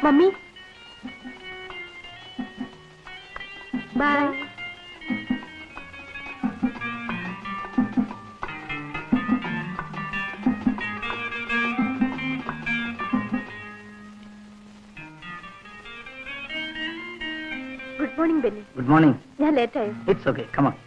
Mummy bye good morning Benny good morning ഞാൻ late ആയോ it's okay come on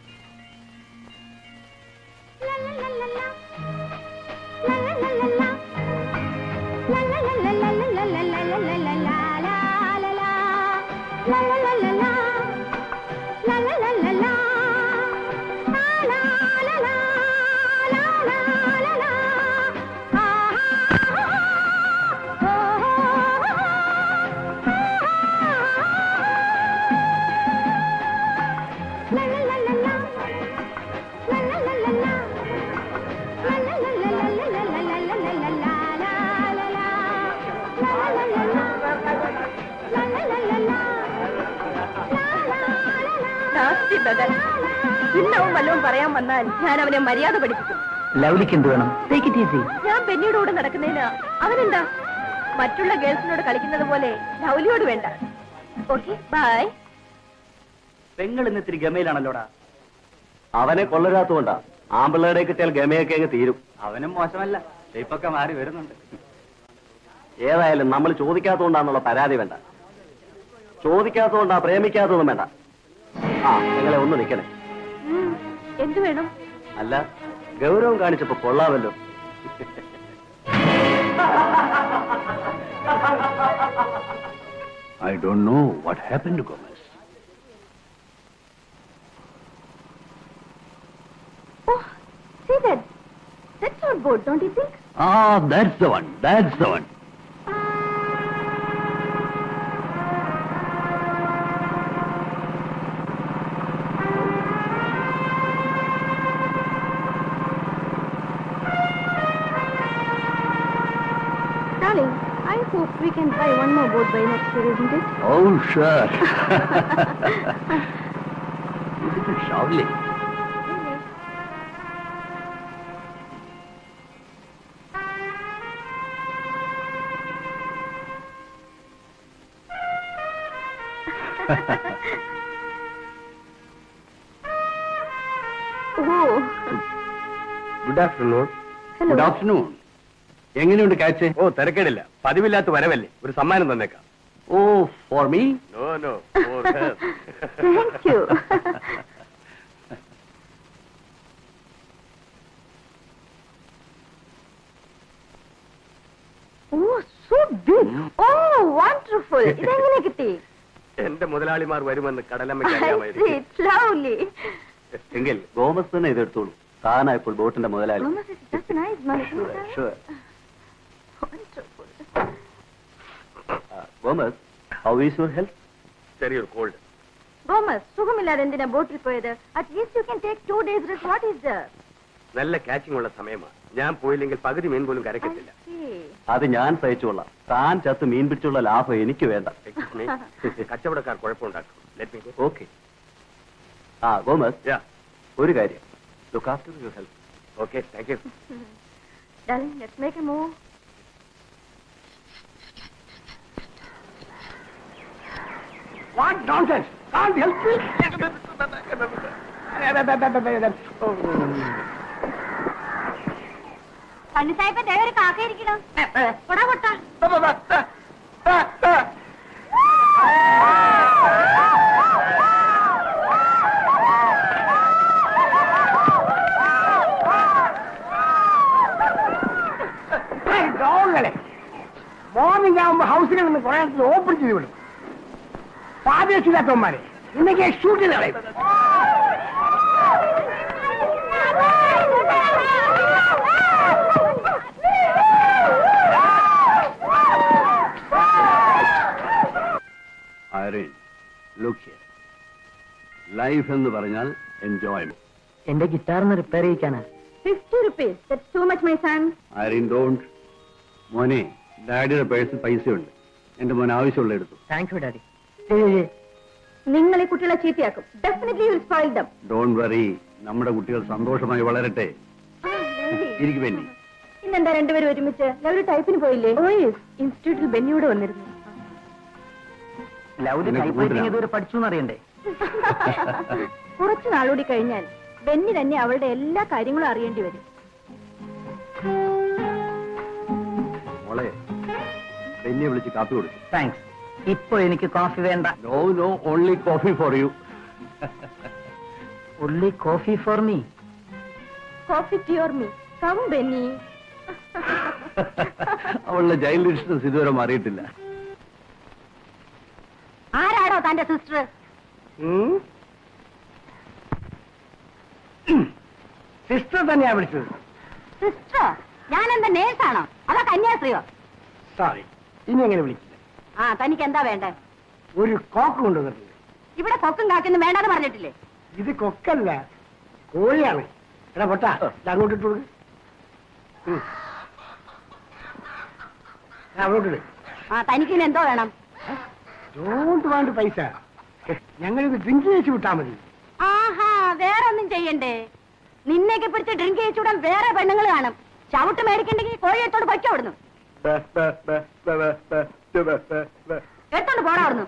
ഇന്നവൻ വല്ലതും പറയാൻ വന്നാൽ ഞാൻ അവനെ മര്യാദ പഠിപ്പിക്കും ലവ്ലിക്ക് എന്ത് വേണം ടേക്ക് ഇറ്റ് ഈസി ഞാൻ ബെന്നിയുടെ കൂടെ നടക്കുന്നതിന് അവനെന്താ മറ്റുള്ള ഗേൾസിനോട് കളിക്കുന്നത് പോലെ ലൗലിയോട് വേണ്ട ഓക്കെ ബൈ പെങ്ങൾ ഇന്ന് ഇത്തിരി ഗമയിലാണല്ലോടാ അവനെ കൊള്ളരാത്തോണ്ടാ ആമ്പിള്ളേടെ കിട്ടിയാൽ ഗമയൊക്കെ അങ്ങ് തീരും അവനും മോശമല്ല ഷേപ്പൊക്കെ മാറി വരുന്നുണ്ട് ഏതായാലും നമ്മൾ ചോദിക്കാത്തോണ്ടാന്നുള്ള പരാതി വേണ്ട ചോദിക്കാത്തോണ്ടാ പ്രേമിക്കാത്തതും വേണ്ട ആ നിങ്ങളെ ഒന്ന് നിൽക്കണേ ഉം, എന്ത് വേണം അല്ല ഗൗരവം കാണിച്ചപ്പോ കൊള്ളാമല്ലോ I don't know what happened to Gomez. Oh, see that? That's our boat, don't you think? Ah, that's the one. That's the one. Darling, I hope we can buy one more boat by next year, isn't it? Oh, sure. Isn't it lovely? Oh, good afternoon hello. Good afternoon എങ്ങനെയുണ്ട് catch ഓ തിരക്കേടില്ല പതിവില്ലാത്ത വരവല്ലേ ഒരു സമ്മാനം തന്നേക്കാം oh for me no no Thank you. oh, so big. Oh, wonderful. ഇതെങ്ങനെ കിട്ടി എന്റെ മുതലാളിമാർ വരുമെന്ന് കടലമ്മയ്ക്ക് I see, അറിയാമായിരിക്കും it's lovely. എങ്കിൽ ഗോമസ് തന്നെ ഇതെടുത്തോളൂ താനാ ഇപ്പോൾ ബോട്ടിന്റെ മുതലാളി Thomas, it's just nice, man. isn't it? Sure. Wonderful. Gomez how is your health ചെറിയൊരു കോൾഡ് Thomas, സുഖമില്ലാതെ എന്തിനാ ബോട്ടിൽ പോയത് at least you can take two days rest what is there നല്ല കാച്ചിങ് ഉള്ള സമയമാണ് ഞാൻ പോയില്ലെങ്കിൽ പകുതി മീൻ പോലും കരക്കത്തില്ല അത് ഞാൻ സഹിച്ചോളാം താൻ ചത്ത് മീൻ പിടിച്ചുള്ള ലാഭം എനിക്ക് വേണ്ട Excuse me. കച്ചവടക്കാർ കുഴപ്പമുണ്ടാക്കും ലെറ്റ് മീ ഗോ ഓക്കെ ആ ഗോമസ് യാ ഒരു കാര്യം look after your health okay thank you Darling, let's make a move. What nonsense! Can't help കണ്ണിസായിപ്പന്റെ ഒരു കാക്കയിരിക്കണം കൊടാ കൊട്ടാ ഡോങ്ങളെ മോർണിംഗ് ആകുമ്പോ ഹൗസിൽ നിന്ന് കുറെ ഓപ്പൺ ചെയ്ത് വിടും പാദേശില്ലാത്തവന്മാരെ ഇന്നൊക്കെ ഷൂട്ട് ചെയ്ത് കളയും Irene, look here. ലൈഫ് എന്ന് പറഞ്ഞാൽ എൻജോയ്മെന്റ് എന്റെ ഗിറ്റാറിന് റിപ്പയർ ചെയ്യിക്കാനാ fifty rupees that's too much my son Irene don't മോനെ ഡാഡിയുടെ പേഴ്സിൽ പൈസയുണ്ട് എന്റെ മോൻ ആവശ്യമുള്ള എടുത്തു താങ്ക് യു ഡാഡി നിങ്ങൾ ഈ കുട്ടികളെ ചീത്തയാക്കും definitely will spoil them don't worry നമ്മുടെ കുട്ടികൾ സന്തോഷമായി വളരട്ടെ ഇരിക്കും വേണ്ടി ഇന്നെന്താ രണ്ടുപേരും ഒരുമിച്ച് ഒരു ടൈപ്പിന് പോയില്ലേ ഓ ഇൻസ്റ്റിറ്റ്യൂട്ടിൽ ബെന്നിയോട് വന്നിരുന്നു ലൗലി നിനക്ക് ടൈപ്പ് റൈറ്റിംഗ് കൂടുതലാണ്. ഇതുവരെ പഠിച്ചു എന്നറിയണ്ടേ കുറച്ചു നാളുകൂടി കഴിഞ്ഞാൽ ബെന്നി തന്നെ അവളുടെ എല്ലാ കാര്യങ്ങളും അറിയേണ്ടി വരും മോളെ ബെന്നിയെ വിളിച്ച് കാപ്പി കൊടുക്കും താങ്ക്സ് ഇപ്പൊ എനിക്ക് കോഫി വേണ്ട no no only coffee for you only coffee for me coffee ട്യൂർ മീ കം ബെന്നി അവളുടെ ചൈൽഡ് ഇൻഷുറൻസ് ഇതുവരെ മാറിയിട്ടില്ല ആരാടോ തന്റെ സിസ്റ്റർ സിസ്റ്റർ തന്നെയാ വിളിച്ചത് സിസ്റ്റർ ഞാൻ എന്താ നേഴ്സാണോ അതോ കന്യാസ്ത്രീയോ സോറി ഇനി എങ്ങനെ വിളിക്കില്ല ആ തനിക്ക് എന്താ വേണ്ടേ ഒരു കോക്ക് കൊണ്ടുവന്നിട്ടുണ്ട് ഇവിടെ കൊക്കും കാക്കൊന്നും വേണ്ടെന്ന് പറഞ്ഞിട്ടില്ലേ ഇത് കൊക്കല്ല കോഴിയാണ് എടാ പൊട്ടാ ഇത് അങ്ങോട്ട് ഇട്ട് കൊടുക്ക് ഉം. ആ, അങ്ങോട്ട് ഇട് ആ തനിക്ക് ഇനി എന്തോ വേണം ഡോണ്ട് വാണ്ട് പൈസ ഞങ്ങളിത് ഡ്രിങ്ക് വെച്ച് വിട്ടാ മതി ആഹാ വേറെ ഒന്നും ചെയ്യണ്ടേ നിന്നെയൊക്കെ പിടിച്ച് ഡ്രിങ്ക് ചെയ്യിച്ചൂടാൻ വേറെ പെണ്ണുങ്ങൾ കാണും ചവിട്ട് മേടിക്കണ്ടെങ്കിൽ കോഴിയത്തോട് പൊയ്ക്കോ അവിടുന്ന് എടുത്തോണ്ട് പോടാ അവിടുന്ന്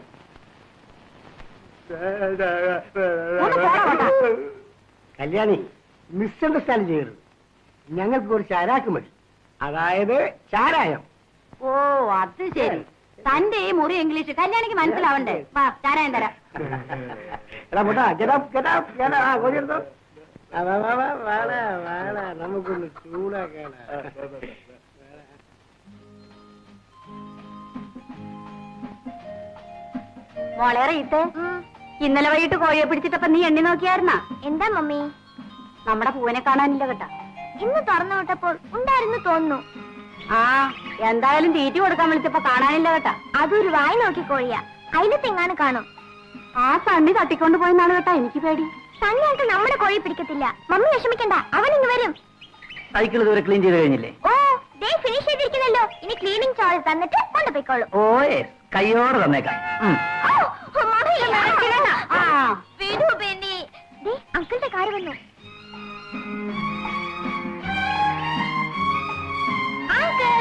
ഒന്ന് പോടാ പോട്ടാ. കല്യാണി മിസ്അണ്ടർസ്റ്റാൻഡ് ചെയ്യരുത് ഞങ്ങൾക്ക് കുറച്ച് അരാക്ക് മതി അതായത് ചാരായം ഓ അത് ശരി തന്റെ ഈ മുറി ഇംഗ്ലീഷ് കല്യാണിക്ക് മനസ്സിലാവണ്ടേ വാ ചാരായം തരാം എടാ പൊട്ടാ get up, get up, get up. ആ, കോഴി എടുത്തോ. ആ, വാ, വാ, വാ, വാടാ, വാടാ, നമുക്കൊന്ന് ചൂടാക്കാടാ മോളെ റീത്തെ ഇന്നലെ വൈകിട്ട് കോഴിയെ പിടിച്ചിട്ടപ്പോ നീ എണ്ണി നോക്കിയായിരുന്നാ എന്താ മമ്മി നമ്മുടെ പൂവിനെ കാണാനില്ല കേട്ടാ ഇന്ന് തുറന്നു വിട്ടപ്പോൾ ഉണ്ടായിരുന്നു തോന്നുന്നു ആ എന്തായാലും തീറ്റി കൊടുക്കാൻ വിളിച്ചപ്പോ കാണാനില്ല കേട്ടാ അതൊരു വായി നോക്കി കോഴിയാ അയിലത്തെങ്ങാനും കാണും ആ സണ്ണി തട്ടിക്കൊണ്ട് പോയെന്നാണ് കേട്ടാ എനിക്ക് പേടി സണ്ണിയായിട്ട് നമ്മുടെ കോഴി പിടിക്കത്തില്ല മമ്മി വിഷമിക്കണ്ട അവൻ ഇങ്ങ് വരും സൈക്കിൾ ഇതുവരെ ക്ലീൻ ചെയ്ത് കഴിഞ്ഞില്ലേ ഓ ദേ ഫിനിഷ് ചെയ്തിരിക്കുന്നല്ലോ ഇനി ക്ലീനിങ് ചാർജ് തന്നിട്ട് കൊണ്ടുപോയിക്കോളൂ ഓ yes. കയ്യോടെ തന്നേക്കാം ഉം. ഓ, മമ്മി, നടക്കില്ല. ആ വിടൂ ബെന്നി ദേ അങ്കിളുടെ കാറ് വന്നു അങ്കിൾ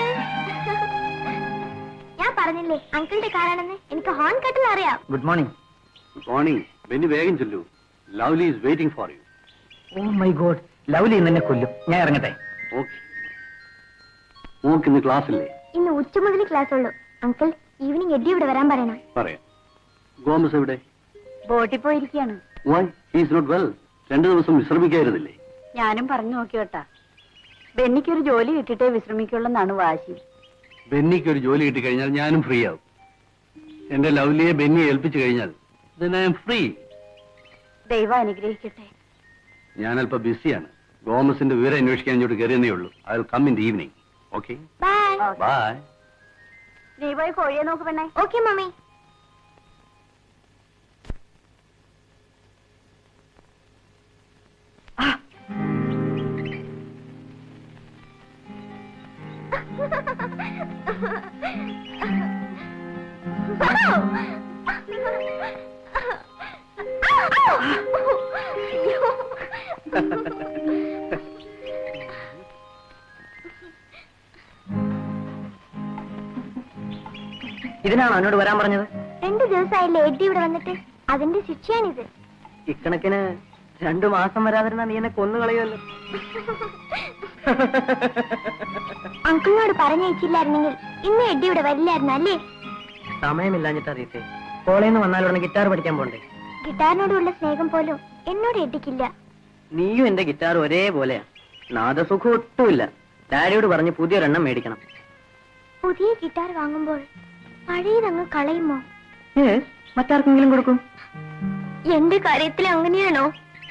ഞാൻ പറഞ്ഞില്ലേ അങ്കിളുടെ കാറാണെന്ന് എനിക്ക് ഹോൺ കട്ടിൽ അറിയാം ഗുഡ് മോർണിംഗ് മോർണിംഗ് ബെന്നി വേഗം ചൊല്ലൂ Lovely is waiting for you oh my God Lovely ഇന്ന് എന്നെ കൊല്ലും ഞാൻ ഇറങ്ങട്ടെ ഓക്കെ മോക്ക് ഇന്ന് ക്ലാസ് ഇല്ലേ ഇന്ന് ഉച്ച മുതൽ ക്ലാസ് ഉള്ളൂ അങ്കിൾ ഈവനിങ് എഡി ഇവിടെ വരാൻ പറയണം പറയാം ഗോമസ് എവിടെ ബോട്ടിൽ പോയിരിക്കാണ് വൈ ഈസ് നോട്ട് വെൽ രണ്ടു ദിവസം വിശ്രമിക്കായിരുന്നില്ലേ ഞാനും പറഞ്ഞു നോക്കി കേട്ടാ ബെന്നിക്കൊരു ജോലി കിട്ടിയിട്ടേ വിശ്രമിക്കുള്ളെന്നാണ് വാശി ബെന്നിക്ക് ഒരു ജോലി കിട്ടി കഴിഞ്ഞാൽ ഞാനും ഫ്രീ ആവും എന്റെ ലവ്ലിയെ ബെന്നി ഏൽപ്പിച്ചു കഴിഞ്ഞാൽ ഐ എം ഫ്രീ ദൈവം അനുഗ്രഹിക്കട്ടെ ഞാൻ അല്പം ബിസിയാണ് ഗോമസിന്റെ വിവരം അന്വേഷിക്കാൻ ഇങ്ങോട്ട് കയറിയെന്നേ ഉള്ളൂ I will come in the evening okay bye bye നീ പോയി കോഴിയെ നോക്ക് പെണ്ണേ ഓക്കെ മമ്മി ഇതിനാണോ എന്നോട് വരാൻ പറഞ്ഞത് രണ്ടു ദിവസമായില്ലേ എഡി ഇവിടെ വന്നിട്ട് അതിന്റെ ശിക്ഷയാണിത് ഇക്കണക്കിന് രണ്ടു മാസം വരാതിരുന്ന നീ എന്നെ കൊന്നു കളയുമല്ലോ അങ്കിളിനോട് പറഞ്ഞയച്ചില്ലായിരുന്നെങ്കിൽ ഇന്ന് എഡി ഇവിടെ വരില്ലായിരുന്നു അല്ലേ സമയമില്ലാഞ്ഞിട്ട് അറിയത്തെ കോളേജിൽ നിന്ന് വന്നാലുടനെ ഗിറ്റാർ പഠിക്കാൻ പോണ്ടേ ഗിറ്റാറിനോടുള്ള സ്നേഹം പോലും എന്നോട് എഡിക്കില്ല നീയും എന്റെ ഗിറ്റാർ ഒരേപോലെയാ നാദസുഖം ഒട്ടുമില്ല ഡാഡിയോട് പറഞ്ഞ് പുതിയൊരെണ്ണം മേടിക്കണം പുതിയ ഗിറ്റാർ വാങ്ങുമ്പോൾ പഴയതങ്ങ് കളയുമോ Yes, മറ്റാർക്കെങ്കിലും കൊടുക്കും എന്റെ കാര്യത്തിൽ അങ്ങനെയാണോ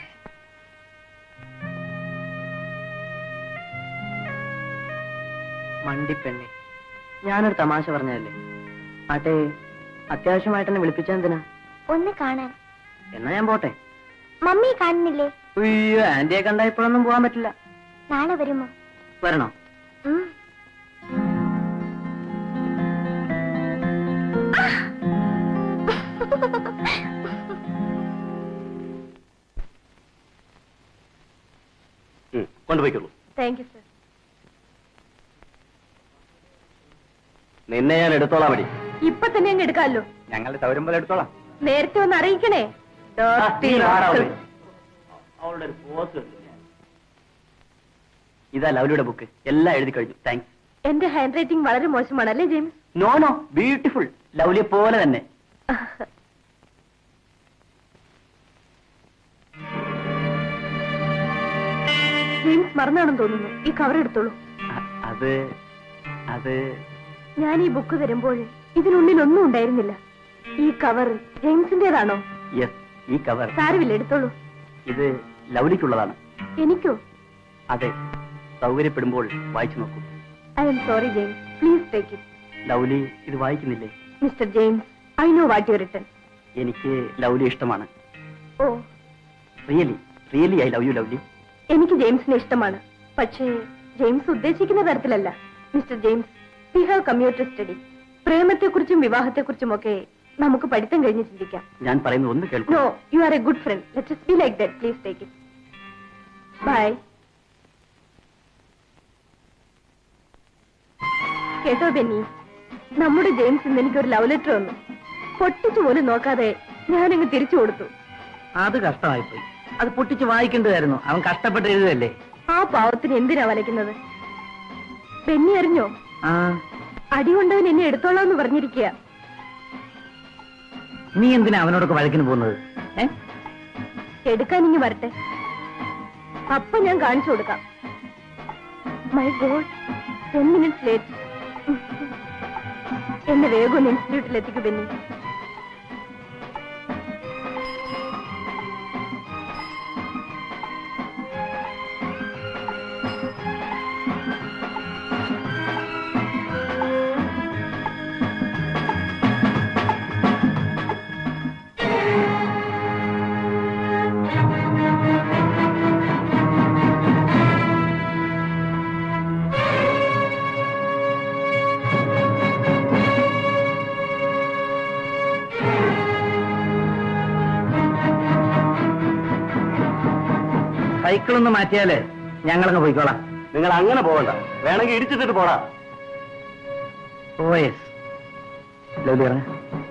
മണ്ടിപ്പെണ്ണെ ഞാനൊരു തമാശ പറഞ്ഞതല്ലേ ആട്ടെ അത്യാവശ്യമായിട്ട് എന്നെ വിളിപ്പിച്ചെന്തിനാ ഒന്ന് കാണാൻ എന്നാ ഞാൻ പോട്ടെ മമ്മി കാണുന്നില്ലേ അയ്യോ ആന്റിയെ കണ്ടാ ഇപ്പോഴൊന്നും പോകാൻ പറ്റില്ല നാളെ വരുമോ വരണോ ഉം. കൊണ്ടുപോയിക്കുള്ളൂ താങ്ക് യു സർ നിന്നെ ഞാൻ എടുത്തോളാം മതി ഇപ്പൊ തന്നെ അങ്ങ് എടുക്കാമല്ലോ ഞങ്ങളുടെ സൗകര്യം പോലെ എടുത്തോളാം നേരത്തെ ഒന്ന് അറിയിക്കണേ Dirty rascal. അവളുടെ ഒരു പോസ് ഇതാ ലവ്ലിയുടെ ബുക്ക് എല്ലാം എഴുതി കഴിഞ്ഞു താങ്ക്സ് എന്റെ ഹാൻഡ് റൈറ്റിംഗ് വളരെ മോശമാണ് അല്ലേ ജെയിംസ് നോ നോ ബ്യൂട്ടിഫുൾ ലവ്ലിയെ പോലെ തന്നെ ജെയിംസ് മറന്നാണെന്ന് തോന്നുന്നു ഈ കവർ എടുത്തോളൂ അ- അത് അത് ഞാൻ ഈ ബുക്ക് തരുമ്പോൾ ഇതിനുള്ളിൽ ഒന്നും ഉണ്ടായിരുന്നില്ല ഈ കവർ ജെയിംസിന്റേതാണോ യെസ് ഈ കവർ സാരമില്ല എടുത്തോളൂ ഇത് ലവ്ലിക്കുള്ളതാണ് എനിക്കോ അതെ സൗകര്യപ്പെടുമ്പോൾ വായിച്ചു നോക്കൂ I'm sorry James please take it Lovely ഇത് വായിക്കുന്നില്ലേ mister James I know what you written എനിക്ക് ലവ്ലി ഇഷ്ടമാണ് oh really really I love you Lovely എനിക്ക് ജെയിംസിനെ ഇഷ്ടമാണ് പക്ഷേ ജെയിംസ് ഉദ്ദേശിക്കുന്ന തരത്തിലല്ല mister James we have computer study പ്രേമത്തെക്കുറിച്ചും വിവാഹത്തെക്കുറിച്ചും ഒക്കെ നമുക്ക് പഠിത്തം കഴിഞ്ഞ് ചിന്തിക്കാം ഞാൻ പറയുന്നത് ഒന്ന് കേൾക്കൂ no you are a good friend let be like that please take it bye കേട്ടോ ബെന്നി നമ്മുടെ ജെയിംസ് ഇന്ന് എനിക്കൊരു ലവ് ലെറ്റർ വന്നു പൊട്ടിച്ചു പോലും നോക്കാതെ ഞാനങ്ങ് തിരിച്ചു കൊടുത്തു അത് കഷ്ടമായിപ്പോയി അത് പൊട്ടിച്ച് വായിക്കേണ്ടതായിരുന്നു അവൻ കഷ്ടപ്പെട്ട് എഴുതല്ലേ ആ പാവത്തിന് എന്തിനാ വലയ്ക്കുന്നത് ബെന്നി അറിഞ്ഞോ ആ അടി കൊണ്ടവൻ എന്നെ എടുത്തോളാന്ന് പറഞ്ഞിരിക്കുക നീ എന്തിനാ അവനോടൊക്കെ വഴക്കിന് പോകുന്നത് ഏ എടുക്കാൻ ഇങ്ങ് വരട്ടെ അപ്പൊ ഞാൻ കാണിച്ചു കൊടുക്കാം my God ten minutes late എന്നെ വേഗം ഒന്ന് ഇൻസ്റ്റിറ്റ്യൂട്ടിൽ എത്തിക്കു ബെന്നി സൈക്കിളൊന്ന് മാറ്റിയാലേ ഞങ്ങളങ്ങ് പോയിക്കോളാം നിങ്ങൾ അങ്ങനെ പോകണ്ട വേണമെങ്കിൽ ഇടിച്ചിട്ടിട്ട് പോടാ ഓ യെസ് ലവ്ലി ഇറങ്ങ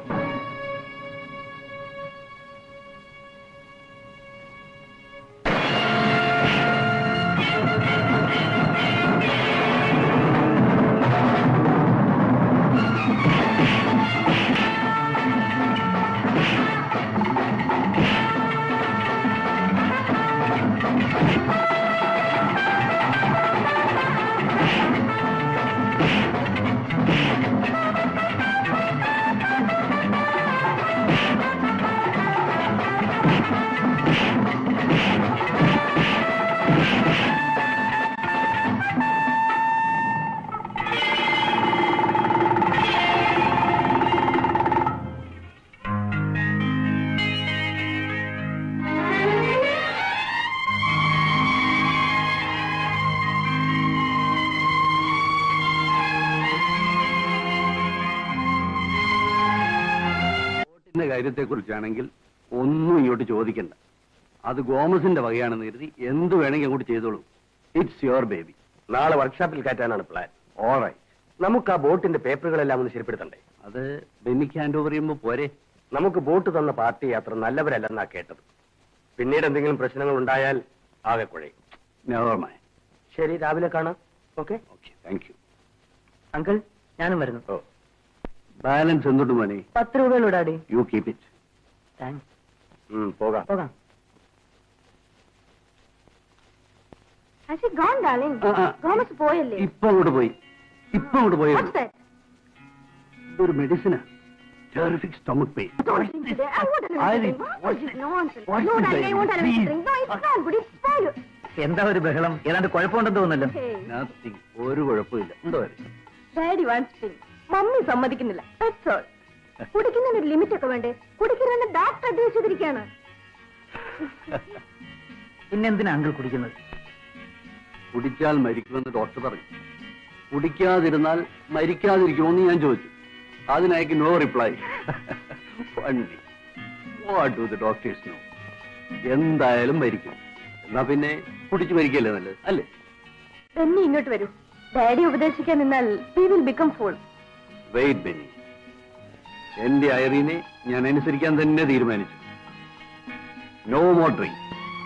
വോട്ടിന്റെ കാര്യത്തെ കുറിച്ചാണെങ്കിൽ ഒന്നും ഇങ്ങോട്ട് ചോദിക്കണ്ട അത് ഗോമസിന്റെ വകയാണെന്ന് കരുതി എന്ത് വേണമെങ്കിൽ അങ്ങോട്ട് ചെയ്തോളൂ ഇറ്റ്സ് യുവർ ബേബി നാളെ വർക്ക്ഷോപ്പിൽ കയറ്റാനാണ് പ്ലാൻ ഓൾറൈറ്റ് നമുക്ക് ആ ബോട്ടിന്റെ പേപ്പറുകളെല്ലാം ഒന്ന് ശരിപ്പെടുത്തണ്ടേ അത് ബെന്നിക്ക് ഹാൻഡ് ഓവർ ചെയ്യുമ്പോ പോരെ നമുക്ക് ബോട്ട് തന്ന പാർട്ടി അത്ര നല്ലവരല്ലെന്നാ കേട്ടത് പിന്നീട് എന്തെങ്കിലും പ്രശ്നങ്ങൾ ഉണ്ടായാൽ ആകെ കുഴയും നെവർ മൈ ശരി രാവിലെ കാണാം okay okay thank you uncle ഞാനും വരുന്നു ഓ ബാലൻസ് എന്തുണ്ട് മോനെ പത്ത് രൂപയുള്ളൂ daddy you keep it thanks ഉം, പോകാം പോകാം Has he gone, darling? ആ, ആ. ഗോമസ് പോയല്ലേ ഇപ്പൊ അങ്ങോട്ട് പോയി ഇപ്പൊ അങ്ങോട്ട് പോയി What's that? ഇതൊരു മെഡിസിനാ terrific stomach pain Don't drink today. I won't allow I you to think- drink. What is it? Nonsense. what's No, the darling, I baby? won't allow you to Please. drink. No, it's not good. It's spoiled. എന്താ ഒരു ബഹളം ഏതാണ്ട് കുഴപ്പമുണ്ടെന്ന് തോന്നുന്നല്ലോ Hey, nothing ഒരു കുഴപ്പമില്ല ഉണ്ടോ അത്? Daddy wants to drink. Mummy സമ്മതിക്കുന്നില്ല That's all. കുടിക്കുന്നതിന് ഒരു ലിമിറ്റ് ഒക്കെ വേണ്ടേ കുടിക്കുന്നതിന് ഡോക്ടർ അഡ്വൈസ് ചെയ്തിരിക്കുകയാണ് പിന്നെന്തിനാ അങ്കിൾ കുടിക്കുന്നത് കുടിച്ചാൽ മരിക്കുമെന്ന് ഡോക്ടർ പറഞ്ഞു കുടിക്കാതിരുന്നാൽ മരിക്കാതിരിക്കുമോന്ന് ഞാൻ ചോദിച്ചു അതിനയക്ക് no reply funny what do the doctors know എന്തായാലും മരിക്കും എന്നാ പിന്നെ കുടിച്ച് മരിക്കല്ലേ നല്ലത് അല്ലേ ബെന്നി ഇങ്ങോട്ട് വരൂ ഡാഡി ഉപദേശിക്കാൻ നിന്നാൽ we will become full weight Benny എന്റെ ഐറീനെ ഞാൻ അനുസരിക്കാൻ തന്നെ തീരുമാനിച്ചു no more drink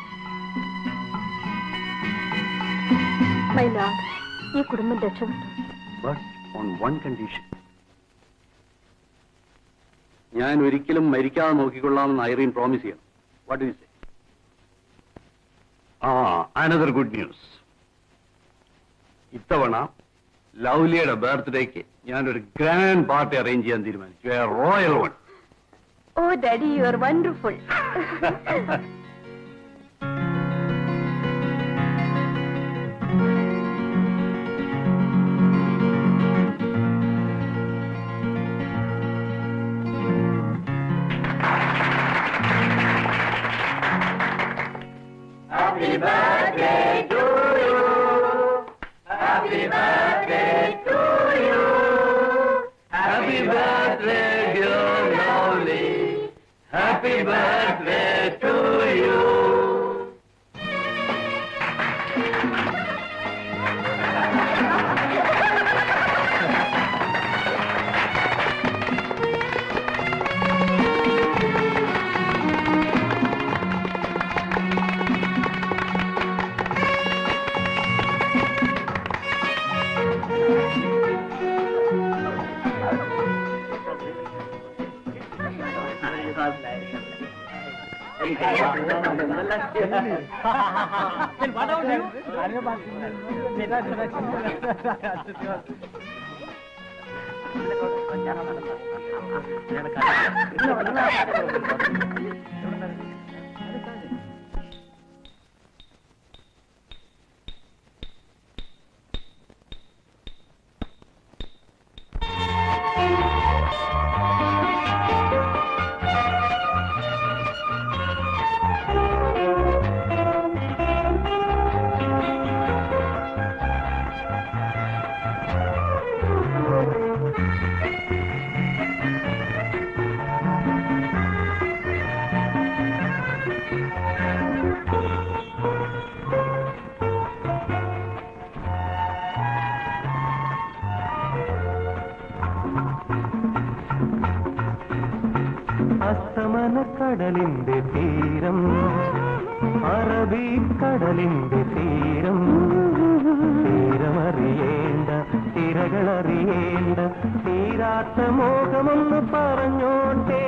my Lord ഈ കുടുംബം രക്ഷപ്പെട്ടു ബട്ട് ഓൺ വൺ കണ്ടീഷൻ ഞാൻ ഒരിക്കലും മരിക്കാതെ നോക്കിക്കൊള്ളാമെന്ന് ഐറീൻ പ്രോമിസ് ചെയ്യണം വാട്ട് യു സേ ആ അനദർ ഗുഡ് ന്യൂസ് ഇത്തവണ ലൗലിയുടെ ബർത്ത്ഡേക്ക് ഞാനൊരു ഗ്രാൻഡ് പാർട്ടി അറേഞ്ച് ചെയ്യാൻ തീരുമാനിച്ചു royal one oh daddy you are wonderful Happy birthday, dear Lovely. Happy birthday to you. അസ്തമനക്കടലിന്റെ തീരം അറബിക്കടലിന്റെ തീരം തീരമറിയേണ്ട തിരകളറിയേണ്ട തീരാത്ത മോഹമൊന്ന് പറഞ്ഞോട്ടെ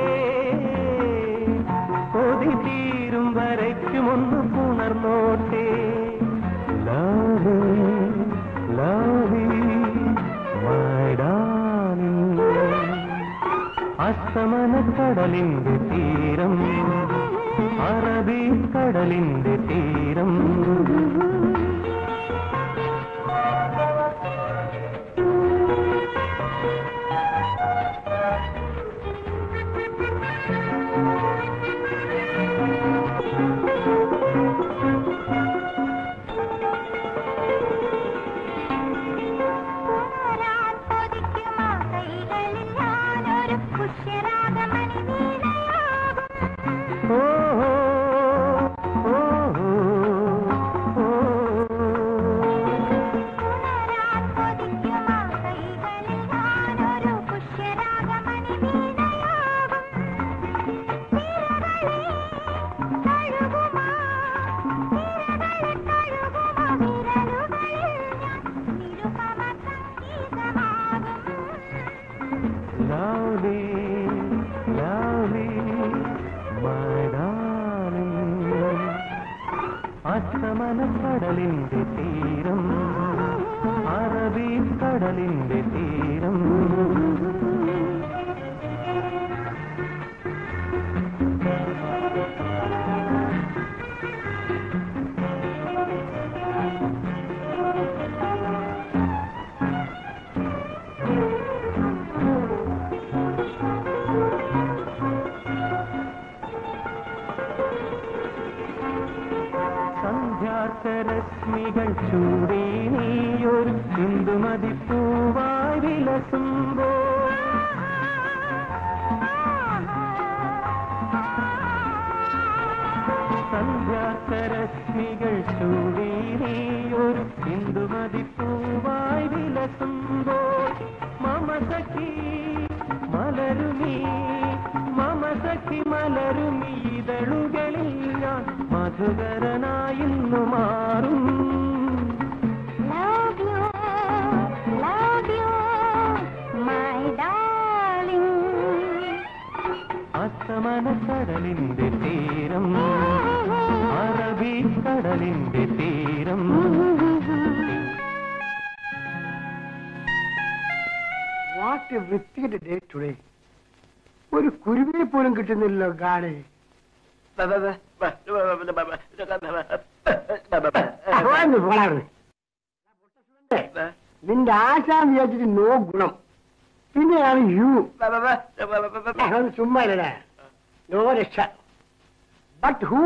കൊതി തീരും വരയ്ക്കുമൊന്ന് പുണർന്നോട്ടെ ലവ് ലവ് മൈ ഡാർലിംഗ് അസ്തമനക്കടലിന്റെ തീരം അറബിക്കടലിന്റെ തീരം പുണരാൻ കൊതിക്കുമാ കൈകളിൽ ഞാനൊരു പുഷ്യരാഗമണി വീണയാകും ഓ ഓ ഓ പുണരാൻ കൊതിക്കുമാ കൈകളിൽ ഞാനൊരു പുഷ്യരാഗമണി വീണയാകും തിരകളെ കഴുകുമാ തിരകളെ കഴുകുമാ വിരലുകളിൽ ഞാൻ നിരുപമ സംഗീതമാകും ലവ്ലി ലവ്ലി മൈ ഡാർലിംഗ് അസ്തമനക്കടലിന്റെ തീരം അറബിക്കടലിന്റെ തീരം സന്ധ്യാസരശ്മികൾ ചൂടി നീയൊരു സിന്ധുമതി പൂവായി വിലസുമ്പോ സന്ധ്യാസരശ്മികൾ ചൂടി നീയൊരു സിന്ധുമതി പൂവായി വിലസുമ്പോ മമസഖി മല മലരുമീ മമ സഖി മലരുമീ ഇതളുകളിൽ ഞാൻ മധുകരനായിന്നു മാറും Love you, love you, my darling. അസ്തമന കടലിന്റെ തീരം അറബിക്കടലിന്റെ തീരം വാട്ട് എ വൃത്തിയുടെ ഡേ ടുഡേ ഒരു കുരുവിനെ പോലും കിട്ടുന്നില്ലല്ലോ ഗാഡെ പോളാണ് പോളാണ് നിന്റെ ആശാൻ വിചാരിച്ചിട്ട് നോ ഗുണം പിന്നെയാണ് യു അത് ചുമ്മാ ഇല്ലടാ നോ രക്ഷ ബട്ട് ഹൂ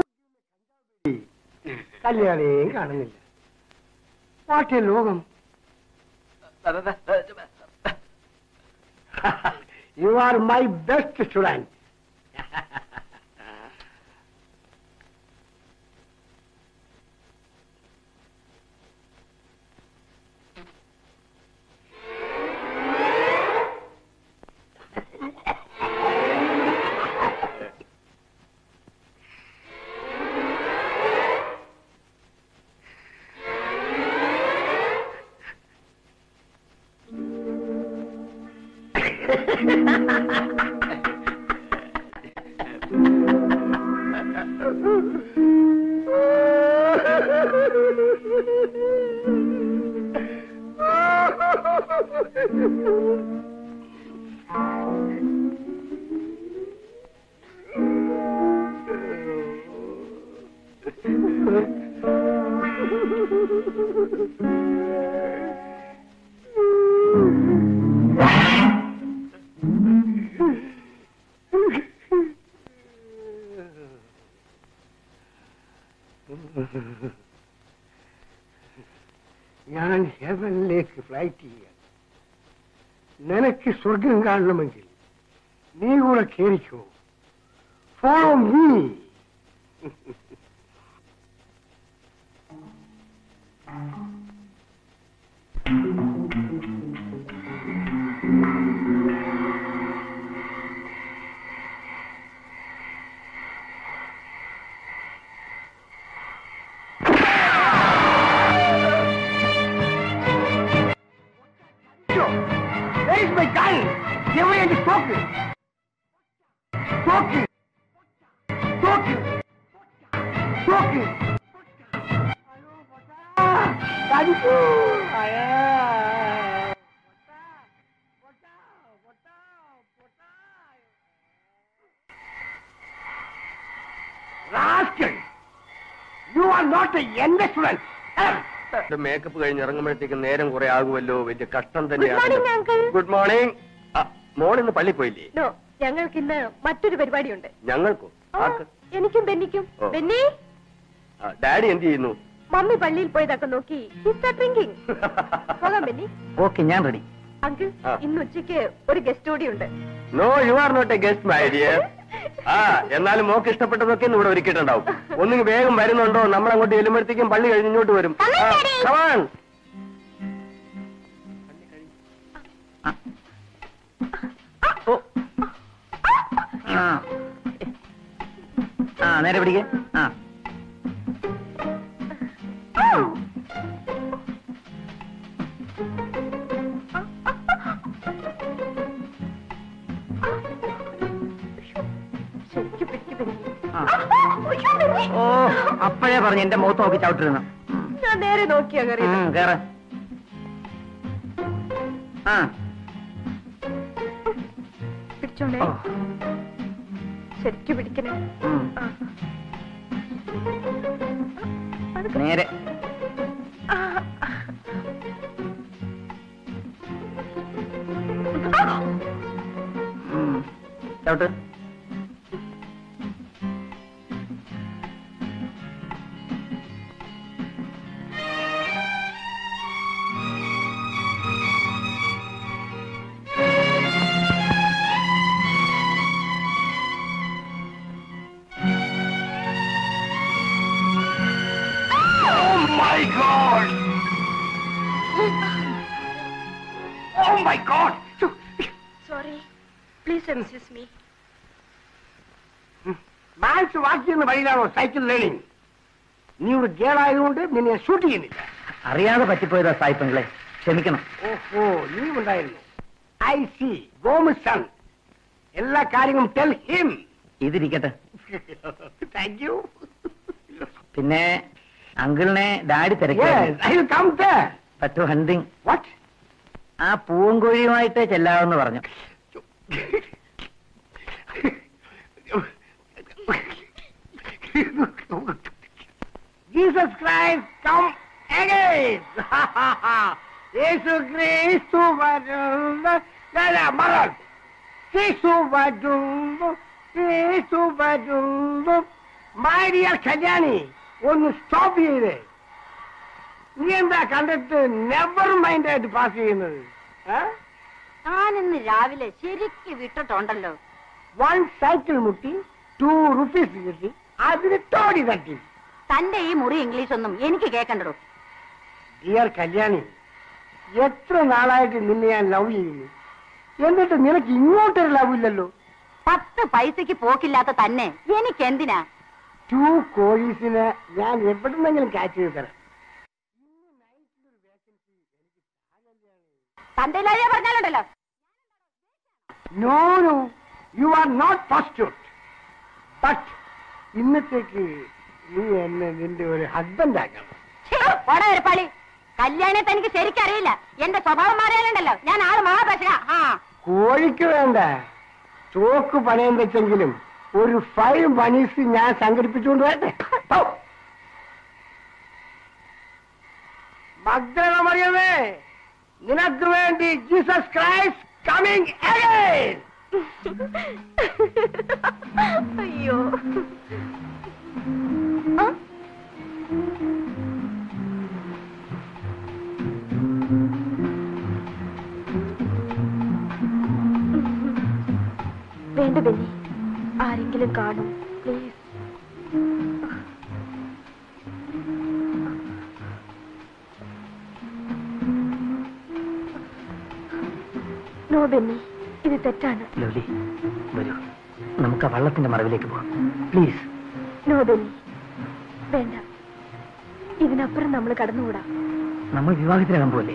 കല്യാണിയും കാണുന്നില്ല വാട്ടിയ ലോകം you are my best student ഞാൻ ഹെവനിലേക്ക് ഫ്ലൈറ്റ് ചെയ്യാം നിനക്ക് സ്വർഗം കാണണമെങ്കിൽ നീ കൂടെ കേറിക്കോ follow me Where is my gun? Give me and talk it. Talk it. Talk it. Talk it. Tadiku. Ayah. Rascal! You are not a young student. Makeup കഴിഞ്ഞ് ഇറങ്ങുമ്പോഴത്തേക്കും നേരം കുറെ ആകുമല്ലോ വലിയ കഷ്ടം morning, uncle. ഗുഡ് മോർണിംഗ് മോൾ ഇന്ന് പള്ളി പോയില്ലേ നോ ഞങ്ങൾക്ക് ഇന്ന് മറ്റൊരു പരിപാടിയുണ്ട് ഞങ്ങൾക്കോ ആ, ആർക്ക് എനിക്കും ബെന്നിക്കും ഓ. ബെന്നി ആ, ഡാഡി എന്ത് ചെയ്യുന്നു മമ്മി പള്ളിയിൽ പോയതൊക്കെ നോക്കി ഡ്രിങ്കിങ് പോകാം ബെന്നി ഓക്കെ ഞാൻ റെഡി അങ്കിൾ ആ. ഇന്ന് ഉച്ചയ്ക്ക് ഒരു ഗസ്റ്റ് കൂടി ഉണ്ട് no you are not a guest my dear ആ എന്നാലും മോക്ക് ഇഷ്ടപ്പെട്ടതൊക്കെ ഇന്ന് ഇവിടെ ഒരുക്കിയിട്ടുണ്ടാവും ഒന്നിങ്ങ് വേഗം വരുന്നുണ്ടോ നമ്മൾ അങ്ങോട്ട് ചെല്ലുമ്പോഴത്തേക്കും പള്ളി കഴിഞ്ഞ് ഇങ്ങോട്ട് വരും Come on, Daddy. കമാൺ ഓ ആ ആ നേരെ പിടിക്കേ ആ ശരിക്കും പിടിക്ക് ബെന്നി ആ. അയ്യോ, ബെന്നി. ഓ അപ്പഴേ പറഞ്ഞു എന്റെ മുഖത്ത് നോക്കി ചവിട്ടിരുന്നു ഞാൻ നേരെ നോക്കിയാ കയറിയത് കേറ ആ പിടിച്ചോണ്ടേ ഓ. ശരിക്കും പിടിക്കണേ ഉം. ആ. പതുക്കെ. നേരെ ആ. ഉം. ചവിട്ട് Oh my God! Oh my God! Sorry please excuse me മാത്സ് വാക്ക് ചെയ്യുന്ന വഴിയിലാണോ സൈക്കിൾ ലേണിംഗ് നീ ഒരു ഗേളായതുകൊണ്ട് നിന്നെ ഷൂട്ട് ചെയ്യുന്നില്ല അറിയാതെ പറ്റിപ്പോയതാ സായിപ്പങ്ങളെ ക്ഷമിക്കണം ഓഹോ നീ ഉണ്ടായിരുന്നു ഐ സി ഗോമസ് സൺ എല്ലാ കാര്യങ്ങളും ടെൽ ഹിം ഇതിരിക്കട്ടെ താങ്ക് യു പിന്നെ അങ്കിളിനെ ഡാഡി തിരക്കിയ ഐ വിൽ കം there പറ്റു ഹണ്ടിങ് വാട്ട് ആ പൂങ്കോഴിയുമായിട്ട് ചെല്ലാമെന്ന് പറഞ്ഞു Jesus Christ, come again! യേശു ക്രിസ്തു വരുന്നു അല്ല, മറൻ യേശു വരുന്നു യേശു വരുന്നു മൈ ഡിയർ കല്യാണി ഒന്ന് സ്റ്റോപ്പ് ചെയ്തേ നീ എന്താ കണ്ടിട്ട് നെവർ മൈൻഡ് ആയിട്ട് പാസ് ചെയ്യുന്നത് ഞാനിന്ന് രാവിലെ ശരിക്ക് വിട്ടിട്ടുണ്ടല്ലോ വൺ സൈക്കിൾ മുട്ടി ടു റുപ്പീസ് കിട്ടി അതിന് തോടി തട്ടി തന്റെ ഈ മുറി ഇംഗ്ലീഷ് ഒന്നും എനിക്ക് കേൾക്കണ്ടോ ഡിയർ കല്യാണി എത്ര നാളായിട്ട് നിന്നെ ഞാൻ ലവ് ചെയ്യുന്നു എന്നിട്ട് നിനക്ക് ഇങ്ങോട്ടൊരു ലവ് ഇല്ലല്ലോ പത്ത് പൈസക്ക് പോക്കില്ലാത്ത തന്നെ എനിക്ക് എന്തിനാ ടു കോഴീസിന് ഞാൻ എവിടുന്നെങ്കിലും കാച്ച് ചെയ്ത് തരാം തന്റെ ഇല്ലാതെ പറഞ്ഞാലുണ്ടല്ലോ no no you are not first but ഇന്നത്തേക്ക് നീ എന്നെ നിന്റെ ഒരു ഹസ്ബൻഡ് ആക്കണം പോടാ ഒരു പളി കല്യാണി തനിക്ക് ശരിക്കറിയില്ല എന്റെ സ്വഭാവം മാറിയാലുണ്ടല്ലോ ഞാൻ ആള് മഹാപശ ആ കോഴിക്ക് വേണ്ട ചോക്ക് പണയം വെച്ചെങ്കിലും ഒരു ഫൈവ് മണീസ് ഞാൻ സംഘടിപ്പിച്ചുകൊണ്ട് വരട്ടെ ഔ. മഗ്ദല മറിയമേ നിനക്ക് വേണ്ടി ജീസസ് ക്രൈസ്റ്റ് കമ്മിങ് അഗൈൻ അയ്യോ വേണ്ട ബെന്നി ആരെങ്കിലും കാണും പ്ലീസ് നോ ബെന്നി ഇത് തെറ്റാണ് ലവ്ലി വരൂ നമുക്ക് ആ വള്ളത്തിന്റെ മറവിലേക്ക് പോകാം പ്ലീസ് നോ ബെന്നി വേണ്ട ഇതിനപ്പുറം നമ്മൾ കടന്നുകൂടാ നമ്മൾ വിവാഹത്തിനാകാൻ പോലെ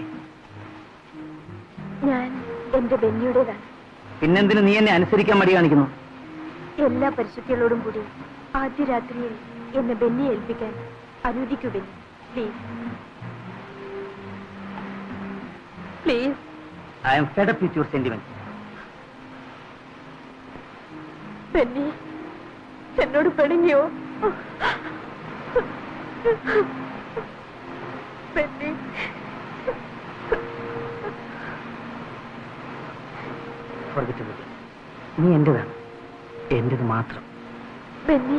ഞാൻ എന്റെ ബെന്നിയുടേതാണ് പിന്നെന്തിനു നീ എന്നെ അനുസരിക്കാൻ മടി കാണിക്കുന്നു എല്ലാ പരിശുദ്ധികളോടും കൂടി ആദ്യ രാത്രിയിൽ എന്നെ ബെന്നിയെ ഏൽപ്പിക്കാൻ അനുവദിക്കൂ Benny please please I'm fed up with your sentiment Benny എന്നോട് പിണങ്ങിയോ ബെന്നി നീ എന്റേതാണ് എന്റേത് മാത്രം ബെന്നി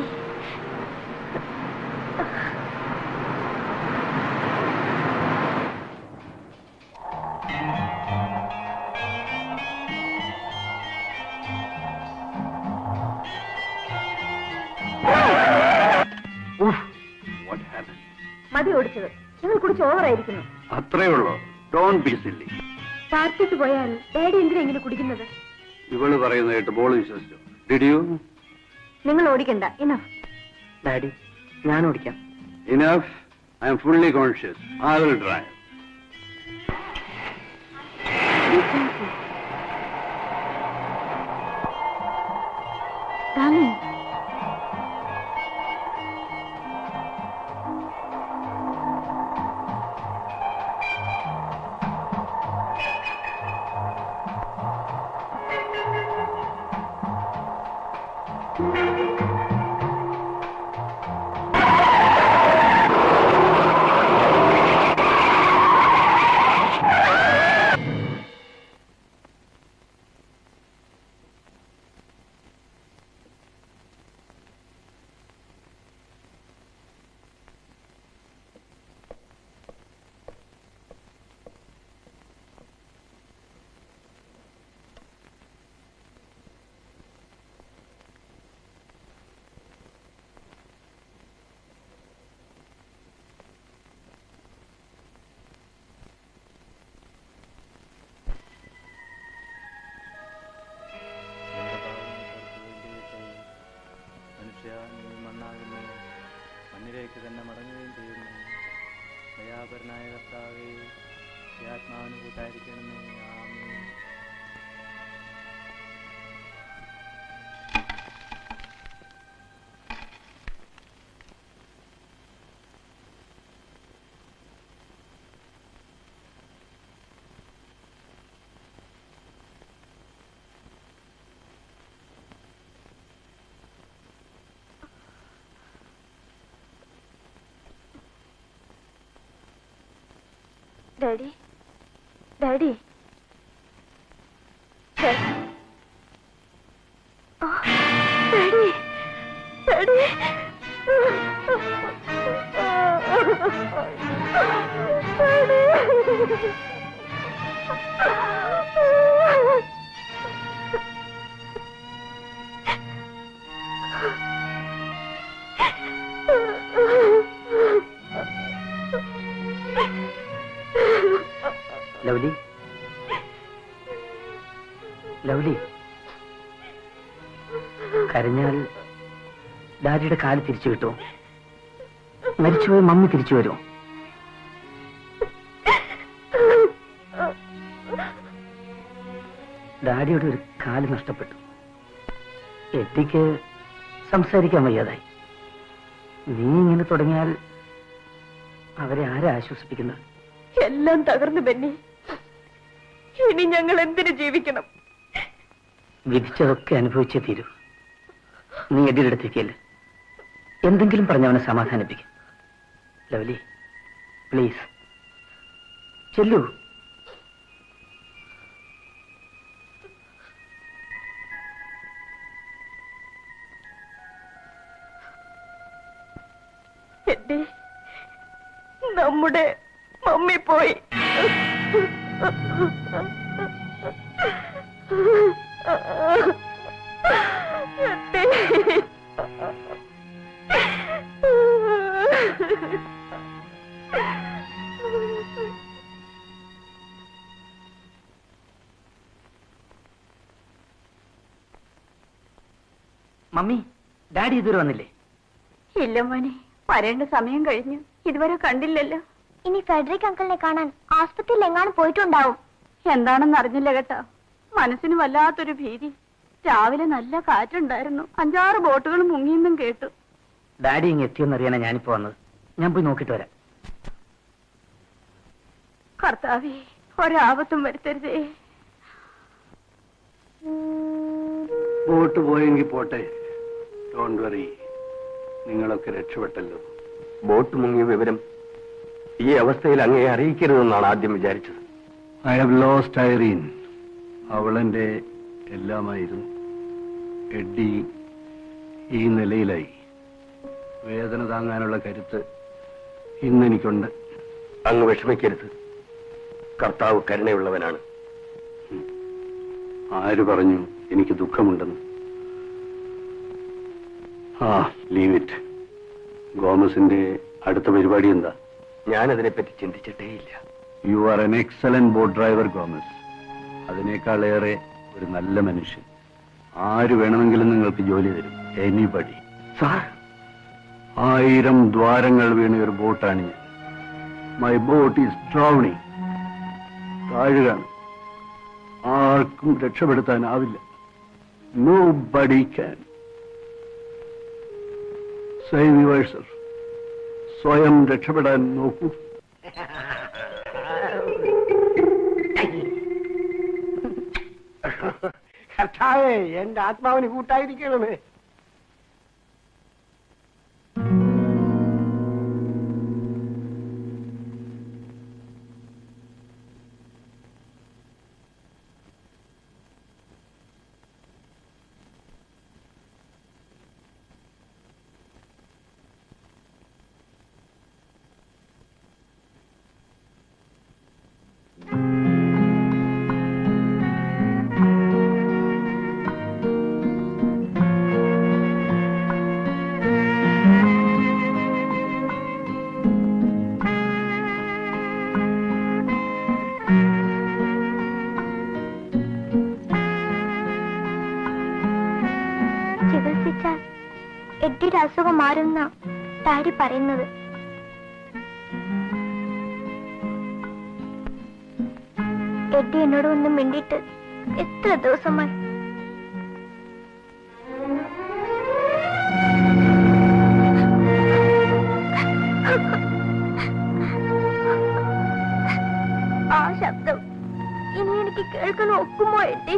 വാട്ട് ഹാപ്പൻ മതി ഓടിച്ചത് നിങ്ങൾ കുടിച്ച് ഓവറായിരിക്കുന്നു അത്രേ ഉള്ളൂ ഡോൺ ബി സില്ലി പാർട്ടിക്ക് പോയാൽ ഡാഡി എന്തിനാ ഇങ്ങനെ കുടിക്കുന്നത് ഇവള് പറയുന്ന കേട്ട് ബോൾ വിശ്വസിച്ചു ഡിഡ് യു നിങ്ങൾ ഓടിക്കണ്ട ഇനഫ് ഡാഡി ഞാൻ ഓടിക്കാം enough I'm fully conscious I will drive Darling. നീ മണ്ണാകുന്നു മണ്ണിലേക്ക് തന്നെ മടങ്ങുകയും ചെയ്യുന്നു ദയാപരനായ കർത്താവേ ഈ ആത്മാവിന് കൂട്ടായിരിക്കണമേ ആമേൻ ഡാഡി ഡാഡി ആ, ഡാഡി ഡാഡി ലവ്ലി ലവ്ലി കരഞ്ഞാൽ ഡാഡിയുടെ കാല് തിരിച്ചു കിട്ടുമോ മരിച്ചുപോയ മമ്മി തിരിച്ചു വരുമോ ഡാഡിയുടെ ഒരു കാല് നഷ്ടപ്പെട്ടു എത്തിക്ക് സംസാരിക്കാൻ വയ്യാതായി നീ ഇങ്ങനെ തുടങ്ങിയാൽ അവരെ ആരാ ആശ്വസിപ്പിക്കുന്നത് എല്ലാം തകർന്നു ബെന്നി ഇനി ഞങ്ങൾ എന്തിനു ജീവിക്കണം വിധിച്ചതൊക്കെ അനുഭവിച്ചേ തീരൂ നീ എഡിയുടെ അടുത്തേക്കല്ലേ എന്തെങ്കിലും പറഞ്ഞ് അവനെ സമാധാനിപ്പിക്കും ലവലി പ്ലീസ് ചെല്ലൂ എന്റെ നമ്മുടെ മമ്മി പോയി മമ്മി ഡാഡി ഇതുവരെ വന്നില്ലേ ഇല്ല മോനെ വരേണ്ട സമയം കഴിഞ്ഞു ഇതുവരെ കണ്ടില്ലല്ലോ ഇനി ഫെഡറിക് അങ്കിളിനെ കാണാൻ ആസ്പത്രിയിൽ എങ്ങാനും പോയിട്ടുണ്ടാവും എന്താണെന്ന് അറിഞ്ഞില്ല കേട്ടോ മനസ്സിന് വല്ലാത്തൊരു ഭീതി രാവിലെ നല്ല കാറ്റുണ്ടായിരുന്നു അഞ്ചാറ് ബോട്ടുകൾ മുങ്ങിയെന്നും കേട്ടു ഡാഡി ഇങ്ങ് എത്തിയോന്നറിയാനാ ഞാനിപ്പോ വന്നത് ഞാൻ പോയി നോക്കിട്ട് വരാം കർത്താവേ ഒരാപത്തും വരുത്തരുതേ ബോട്ട് പോയെങ്കിൽ പോട്ടെ ഡോണ്ട് വറി നിങ്ങളൊക്കെ രക്ഷപ്പെട്ടല്ലോ ബോട്ട് മുങ്ങിയ വിവരം ഈ അവസ്ഥയിൽ അങ്ങയെ അറിയിക്കരുതെന്നാണ് ആദ്യം വിചാരിച്ചത് ഐ ഹവ് ലോസ്റ്റ് ഐറീൻ അവളെന്റെ എല്ലാമായിരുന്നു എഡ്ഡി ഈ നിലയിലായി വേദന താങ്ങാനുള്ള കരുത്ത് ഇന്നെനിക്കുണ്ട് അങ്ങ് വിഷമിക്കരുത് കർത്താവ് കരുണയുള്ളവനാണ് ആര് പറഞ്ഞു എനിക്ക് ദുഃഖമുണ്ടെന്ന് ആ ലീവ് ഇറ്റ് ഗോമസിന്റെ അടുത്ത പരിപാടി എന്താ ഞാനതിനെപ്പറ്റി ചിന്തിച്ചിട്ടേയില്ല you are an excellent boat driver Gomez അതിനേക്കാളേറെ ഒരു നല്ല മനുഷ്യൻ ആര് വേണമെങ്കിലും നിങ്ങൾക്ക് ജോലി തരും എനിബഡി സാർ ആയിരം ദ്വാരങ്ങൾ വീണ ഒരു ബോട്ടാണ് ഞാൻ മൈ ബോട്ട് ഈസ് ഡ്രൗണിങ് താഴുകയാണ് ആർക്കും രക്ഷപ്പെടുത്താനാവില്ല no buddy can save yourself സ്വയം രക്ഷപ്പെടാൻ നോക്കൂ കർത്താവേ എന്റെ ആത്മാവിന് കൂട്ടായിരിക്കണമേ എഡിയുടെ അസുഖം മാറുന്ന ഡാഡി പറയുന്നത് എഡി എന്നോട് ഒന്നും മിണ്ടിയിട്ട് എത്ര ദിവസമായി ആ ശബ്ദം ഇനി എനിക്ക് കേൾക്കാൻ ഒക്കുമോ എഡി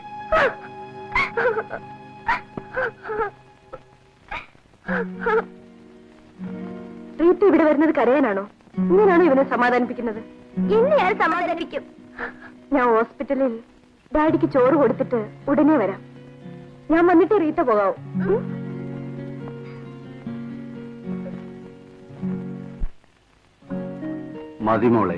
റീത്ത ഇവിടെ വരുന്നത് കരയാനാണോ ഇങ്ങനെയാണോ ഇവനെ സമാധാനിപ്പിക്കുന്നത് ഇന്ന് ഞാൻ സമാധാനിപ്പിക്കും ഞാൻ ഹോസ്പിറ്റലിൽ ഡാഡിക്ക് ചോറ് കൊടുത്തിട്ട് ഉടനെ വരാം ഞാൻ വന്നിട്ട് റീത്ത പോകാവൂ ഉം? മതി മോളെ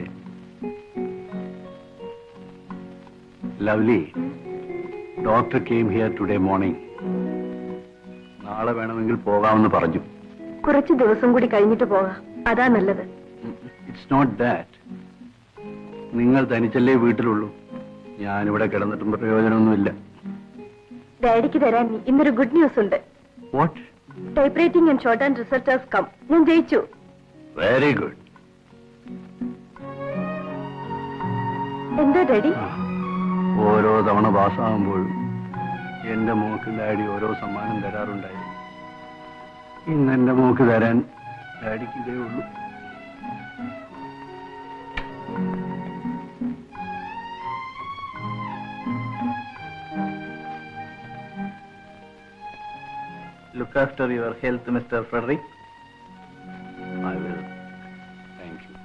Lovely doctor came here today morning നാളെ വേണമെങ്കിൽ പോകാമെന്ന് പറഞ്ഞു കുറച്ച് ദിവസം കൂടി കഴിഞ്ഞിട്ട് പോകാം അതാ നല്ലത് ഇറ്റ്സ് നോട്ട് ദാറ്റ് നിങ്ങൾ തനിച്ചല്ലേ വീട്ടിലുള്ളൂ ഞാനിവിടെ കിടന്നിട്ടും പ്രയോജനമൊന്നുമില്ല ഡാഡിക്ക് തരാൻ ഇന്നൊരു ഗുഡ് ന്യൂസ് ഉണ്ട് what type writing and short and results come ഞാൻ ജയിച്ചു വെരി ഗുഡ് എന്താ ഡാഡി ഓരോ തവണ പാസ്സാകുമ്പോഴും എന്റെ മോക്ക് ഡാഡി ഓരോ സമ്മാനം തരാറുണ്ടായിരുന്നു ഇന്ന് എന്റെ മോക്ക് തരാൻ ഡാഡിക്ക് ഇതേ ഉള്ളൂ Look after your health, Mr. Frederick. I will. Thank you.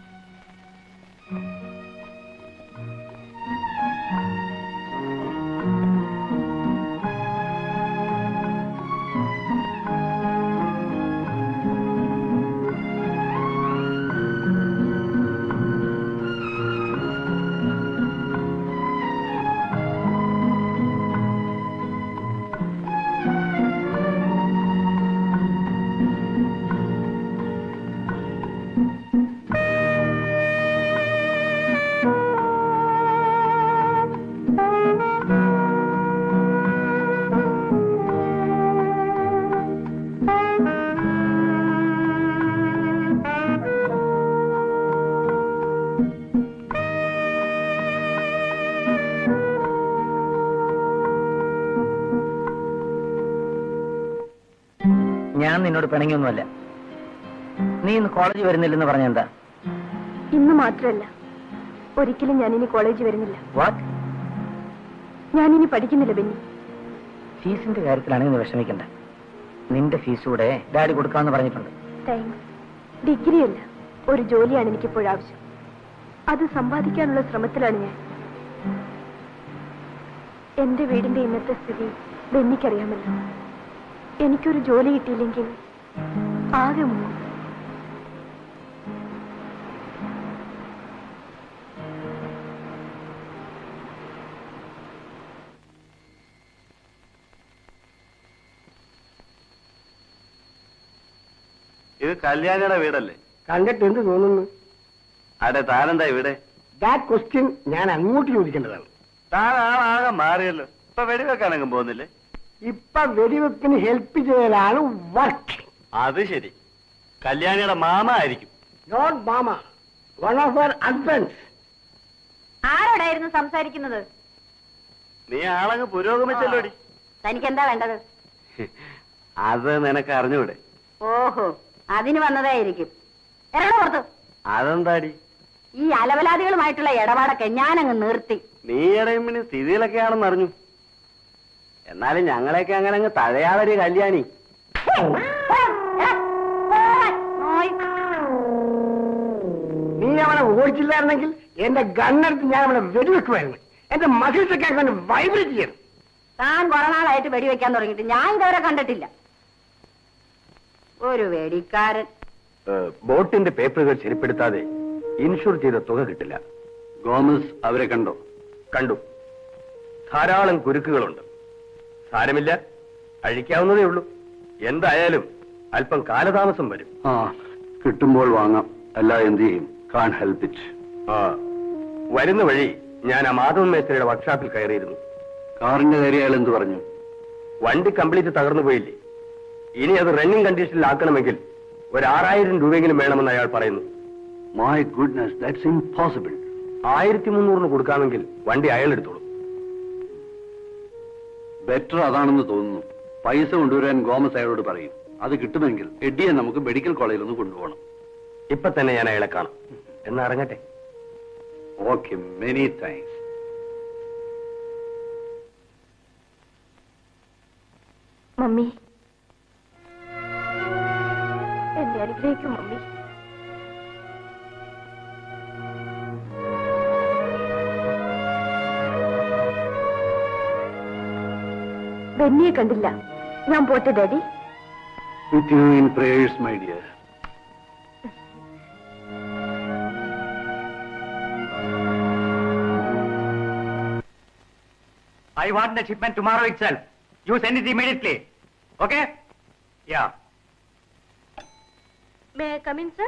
ഞാൻ നിന്നോട് പിണങ്ങിയൊന്നുമല്ല നീ ഇന്ന് കോളേജിൽ വരുന്നില്ലെന്ന് പറഞ്ഞെന്താ ഇന്ന് മാത്രമല്ല ഒരിക്കലും ഞാൻ ഇനി കോളേജിൽ വരുന്നില്ല വാട്ട് ഞാൻ ഇനി പഠിക്കുന്നില്ല ബെന്നി ഫീസിന്റെ കാര്യത്തിലാണെങ്കിൽ നീ വിഷമിക്കണ്ട നിന്റെ ഫീസ് കൂടെ ഡാഡി കൊടുക്കാമെന്ന് പറഞ്ഞിട്ടുണ്ട് താങ്ക്സ് ഡിഗ്രി അല്ല ഒരു ജോലിയാണ് എനിക്കിപ്പോൾ ആവശ്യം അത് സമ്പാദിക്കാനുള്ള ശ്രമത്തിലാണ് ഞാൻ എന്റെ വീടിന്റെ ഇന്നത്തെ സ്ഥിതി ബെന്നിക്കറിയാമല്ലോ എനിക്കൊരു ജോലി കിട്ടിയില്ലെങ്കിൽ ആകെ മുങ്ങും ഇത് കല്യാണിയുടെ വീടല്ലേ കണ്ടിട്ട് എന്ത് തോന്നുന്നു അതെ താനെന്താ ഇവിടെ ദാറ്റ് ക്വസ്റ്റ്യൻ ഞാൻ അങ്ങോട്ട് ചോദിക്കേണ്ടതാണ് താൻ ആളാകെ മാറിയല്ലോ ഇപ്പൊ വെടിവെക്കാനെങ്കിലും പോകുന്നില്ലേ ഇപ്പൊ വെടിവെപ്പിന് ഹെൽപ്പ് ചെയ്യലാണ് വർക്ക് അത് ശരി കല്യാണിയുടെ മാമ ആയിരിക്കും not mama one of her husband ആരോടായിരുന്നു സംസാരിക്കുന്നത് നീ ആളങ്ങ് പുരോഗമിച്ചല്ലോടി തനിക്ക് എന്താ വേണ്ടത് അത് നിനക്ക് അറിഞ്ഞൂടെ ഓഹോ അതിന് വന്നതായിരിക്കും ഇറങ്ങ പുറത്ത് അതെന്താടി ഈ അലവലാദികളുമായിട്ടുള്ള ഇടപാടൊക്കെ ഞാനങ്ങ് നിർത്തി നീ ഇടയുമ്പിന് സ്ഥിതിയിലൊക്കെയാണെന്ന് അറിഞ്ഞു എന്നാലും ഞങ്ങളെയൊക്കെ അങ്ങനെ അങ്ങ് തഴയാതൊരു കല്യാണി നോയ്. നീ അവനെ ഓടിച്ചില്ലായിരുന്നെങ്കിൽ എന്റെ ഗണ്ണെടുത്ത് ഞാൻ അവനെ വെടിവെക്കുമായിരുന്നു എന്റെ മസിൽസ് ഒക്കെ അവനെ വൈബ്രേറ്റ് ചെയ്യണം താൻ കുറെ നാളായിട്ട് വെടിവെക്കാൻ തുടങ്ങിയിട്ട് ഞാൻ ഇതുവരെ കണ്ടിട്ടില്ല ഒരു വെടിക്കാരൻ ബോട്ടിന്റെ പേപ്പറുകൾ ശരിപ്പെടുത്താതെ ഇൻഷുർ ചെയ്ത തുക കിട്ടില്ല ഗോമസ് അവരെ കണ്ടോ കണ്ടു ധാരാളം കുരുക്കുകളുണ്ട് സാരമില്ല അഴിക്കാവുന്നതേ ഉള്ളൂ എന്തായാലും അല്പം കാലതാമസം വരും ആ കിട്ടുമ്പോൾ വാങ്ങാം അല്ല എന്ത് ചെയ്യും കാൺ ഹെൽപ്പ് ഇറ്റ് ആ വരുന്ന വഴി ഞാൻ ആ മാധവൻ മേസ്ത്രിയുടെ വർക്ക്ഷോപ്പിൽ കയറിയിരുന്നു കാറിന്റെ കാര്യം അയാൾ എന്ത് പറഞ്ഞു വണ്ടി കംപ്ലീറ്റ് തകർന്നു പോയില്ലേ ഇനി അത് റണ്ണിംഗ് കണ്ടീഷനിലാക്കണമെങ്കിൽ ഒരു ആറായിരം രൂപയെങ്കിലും വേണമെന്ന് അയാൾ പറയുന്നു മൈ ഗുഡ്നസ് ദാറ്റ്സ് ഇംപോസിബിൾ ആയിരത്തി മുന്നൂറിന് കൊടുക്കാമെങ്കിൽ വണ്ടി അയാൾ എടുത്തോളൂ ബെറ്റർ അതാണെന്ന് തോന്നുന്നു പൈസ കൊണ്ടുവരാൻ ഗോമസ് അയാളോട് പറയും അത് കിട്ടുമെങ്കിൽ എഡിയെ നമുക്ക് മെഡിക്കൽ കോളേജിൽ ഒന്ന് കൊണ്ടുപോകണം ഇപ്പൊ തന്നെ ഞാൻ അയാളെ കാണാം എന്നാ ഇറങ്ങട്ടെ ഓക്കെ മെനി താങ്ക്സ് മമ്മി എന്നെ അനുഗ്രഹിക്കും മമ്മി ബെന്നിയെ കണ്ടില്ല ഞാൻ പോട്ടെ daddy with you in prayers my dear I want the shipment tomorrow itself. You send it immediately. Okay? Yeah. May come in sir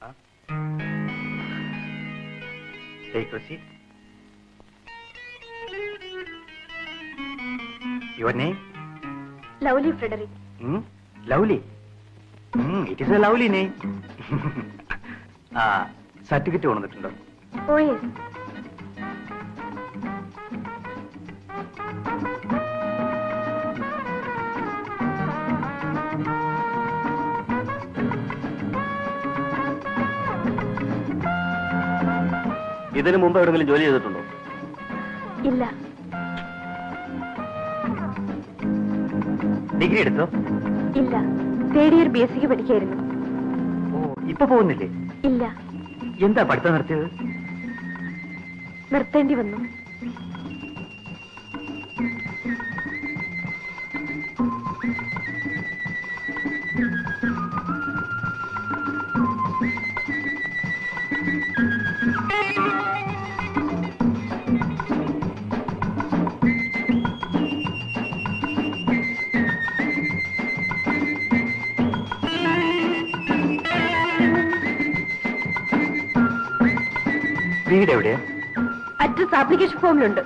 Take your seat. Your name? Lovely Frederick Hmm? Lovely. Hmm, it is a lovely name. ആ certificate കൊണ്ടുവന്നിട്ടുണ്ടോ oh yes ഇതിനു മുമ്പ് എവിടെങ്കിലും ജോലി ചെയ്തിട്ടുണ്ടോ ഇല്ല degree എടുത്തോ ഇല്ല തേർഡ് ഇയർ ബി എസ് സിക്ക് പഠിക്കായിരുന്നു ഓ ഇപ്പൊ പോകുന്നില്ലേ ഇല്ല എന്താ പഠിത്തം നിർത്തിയത് നിർത്തേണ്ടി വന്നു വീട് എവിടെയാ അഡ്രസ് ആപ്ലിക്കേഷൻ ഫോമിലുണ്ട്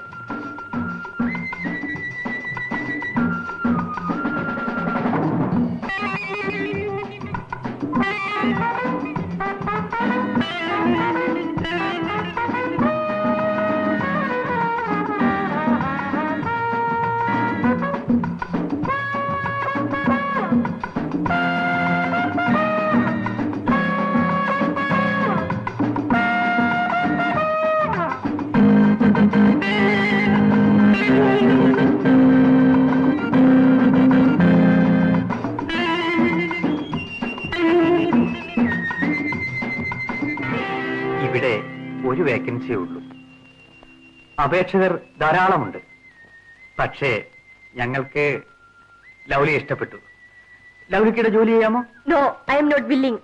ഇവിടെ ഒരു വേക്കൻസിയേ ഉള്ളൂ അപേക്ഷകർ ധാരാളമുണ്ട് പക്ഷേ ഞങ്ങൾക്ക് ലൗലി ഇഷ്ടപ്പെട്ടു ലൗലിക്കിടെ ജോലി ചെയ്യാമോ no I'm not willing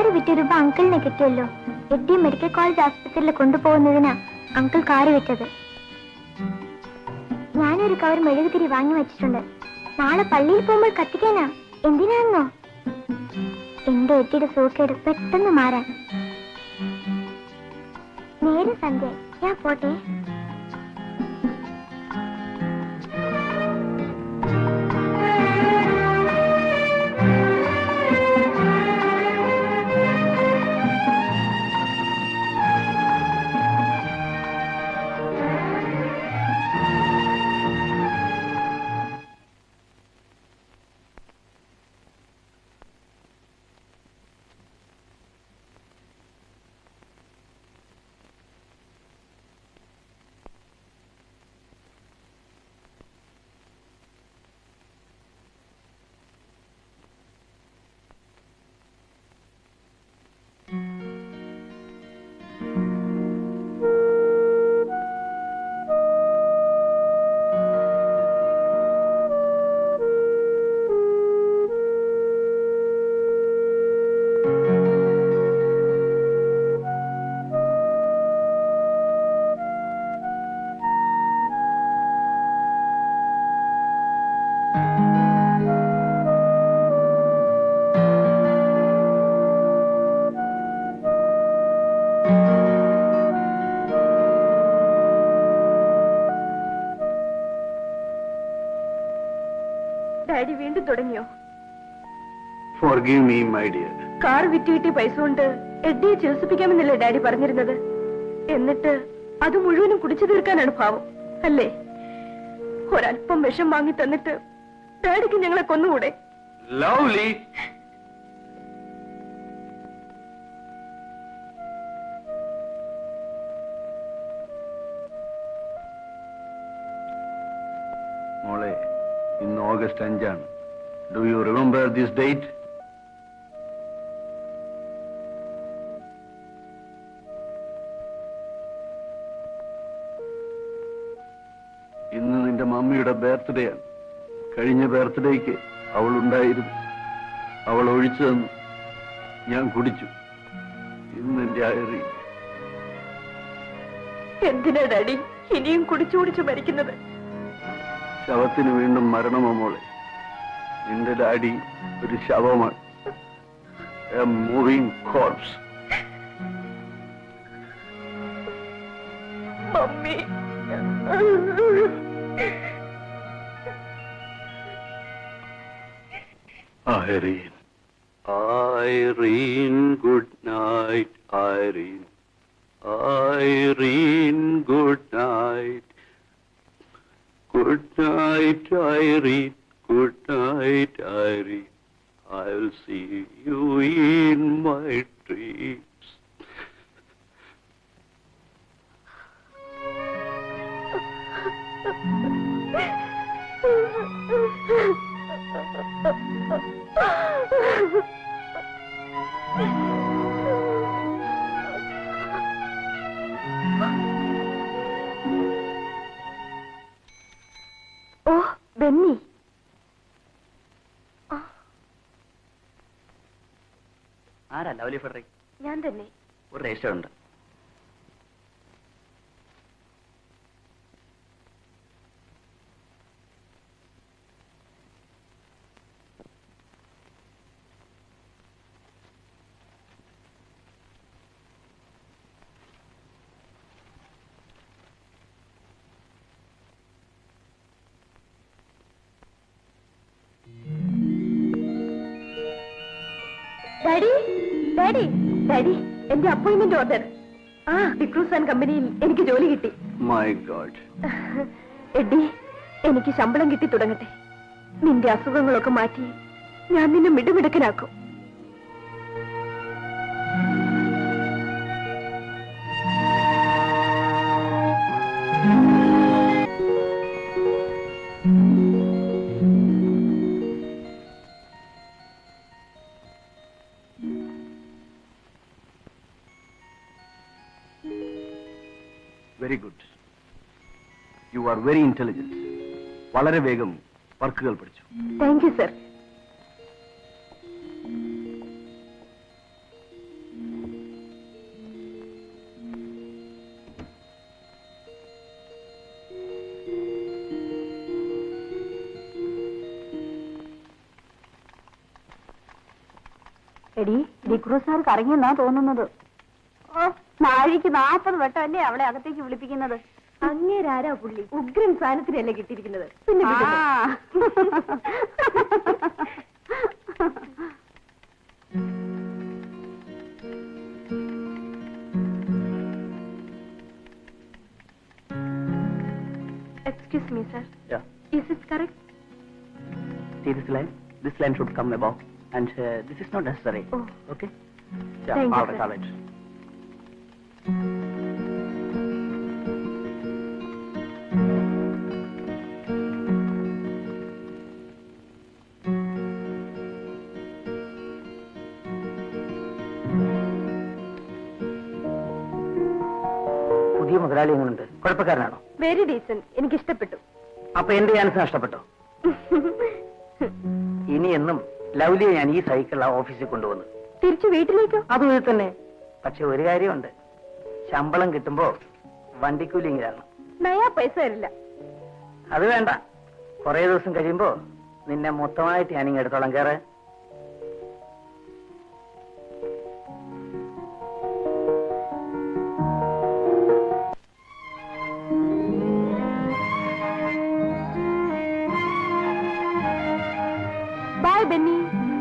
car വിറ്റൊരുമ്പോ അങ്കിളിനെ കിട്ടിയല്ലോ എഡ്ഡി മെഡിക്കൽ കോളേജ് ആശുപത്രിയിൽ കൊണ്ടുപോകുന്നതിനാ അങ്കിൾ കാറ് വിറ്റത് ഞാനൊരു കവർ മെഴുകുതിരി വാങ്ങി വെച്ചിട്ടുണ്ട് നാളെ പള്ളിയിൽ പോകുമ്പോൾ കത്തിക്കാനാ എന്തിനാന്നോ എന്റെ എട്ടിയുടെ സൂക്കേട് പെട്ടെന്ന് മാറാൻ നേരെ സന്ധ്യ ഞാൻ പോട്ടെ ഡാഡി വീണ്ടും തുടങ്ങിയോ forgive me my dear car വിറ്റ് കിട്ടിയ പൈസ കൊണ്ട് എഡ്ഡിയെ ചികിത്സിപ്പിക്കാമെന്നല്ലേ ഡാഡി പറഞ്ഞിരുന്നത് എന്നിട്ട് അത് മുഴുവനും കുടിച്ചു തീർക്കാനാണ് ഭാവം അല്ലേ ഒരല്പം വിഷം വാങ്ങി തന്നിട്ട് ഡാഡിക്ക് ഞങ്ങളെ കൊന്നുകൂടെ ലവ്ലി മോളെ ഇന്ന് ഓഗസ്റ്റ് അഞ്ചാണ് do you remember this date ഇന്ന് നിന്റെ മമ്മിയുടെ ബർത്ത്ഡേ ആണ് കഴിഞ്ഞ ബർത്ത്ഡേക്ക് അവൾ ഉണ്ടായിരുന്നു അവൾ ഒഴിച്ചു തന്നു ഞാൻ കുടിച്ചു ഇന്ന് എന്റെ അയറി എന്തിനാ ഡാഡി ഇനിയും കുടിച്ചു കുടിച്ച് മരിക്കുന്നത് ശവത്തിന് വീണ്ടും മരണമോ മോളെ നിന്റെ ഡാഡി ഒരു ശവമാണ് moving corpse mummy Irene. Irene, good night, Irene. Irene, good night. Good night, Irene. Good night, Irene. I'll see you in my dreams. Oh Benny ആരാ ലവ്ലി ഫെഡറിക് ഞാൻ തന്നെ ഒരു രജിസ്റ്റർ ഉണ്ട് ഡാഡി ഡാഡി ഡാഡി എന്റെ appointment order ആ D'Cruz and കമ്പനിയിൽ എനിക്ക് ജോലി കിട്ടി My God. എഡ്ഡി എനിക്ക് ശമ്പളം കിട്ടി തുടങ്ങട്ടെ നിന്റെ അസുഖങ്ങളൊക്കെ മാറ്റി ഞാൻ നിന്നെ മിടുമിടുക്കനാക്കും very good you are very intelligent വളരെ വേഗം വർക്കുകൾ പഠിച്ചു താങ്ക് യു സർ എടി ഡിക്രൂസാർ കറങ്ങിയെന്നാ തോന്നുന്നത് ഓ നാഴിക്ക് നാപ്പത് വട്ടമല്ലേ അവളെ അകത്തേക്ക് വിളിപ്പിക്കുന്നത് അങ്ങേരാരാ പുള്ളി ഉഗ്രൻ സാധനത്തിനല്ലേ കിട്ടിയിരിക്കുന്നത് പിന്നെ കിട്ടുന്നത്. Excuse me, sir. Yeah. Is it correct? See this line? This line should come above. And uh, this is not necessary. Oh. Okay? Thank you, all right, sir. all right. പുതിയ മുതലാളി എങ്ങനെയുണ്ട് കുഴപ്പക്കാരനാണോ വെരി ഡീസന്റ് എനിക്ക് ഇഷ്ടപ്പെട്ടു അപ്പൊ എന്റെ chance നഷ്ടപ്പെട്ടോ ഇനി എന്നും ലൗലിയെ ഞാൻ ഈ സൈക്കിൾ ആ ഓഫീസിൽ കൊണ്ടുവന്നു തിരിച്ചു വീട്ടിലേക്കോ അതുപോലെ തന്നെ പക്ഷെ ഒരു കാര്യമുണ്ട് ശമ്പളം കിട്ടുമ്പോ വണ്ടിക്കൂലിങ്ങാണ് നയാ പൈസ തരില്ല അത് വേണ്ട കുറെ ദിവസം കഴിയുമ്പോ നിന്നെ മൊത്തമായിട്ട് ഞാനിങ്ങ് എടുത്തോളാം കേറ് ബൈ ബെന്നി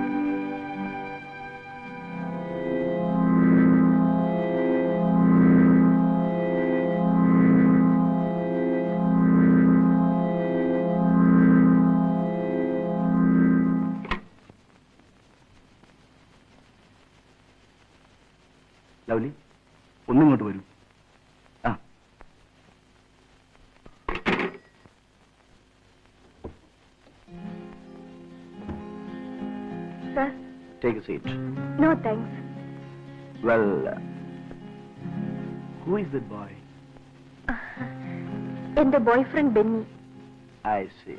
ലവ്ലി ഒന്നിങ്ങോട്ട് വരൂ ആ sir take a seat no thanks well who is that boy എന്റെ boyfriend Benny I see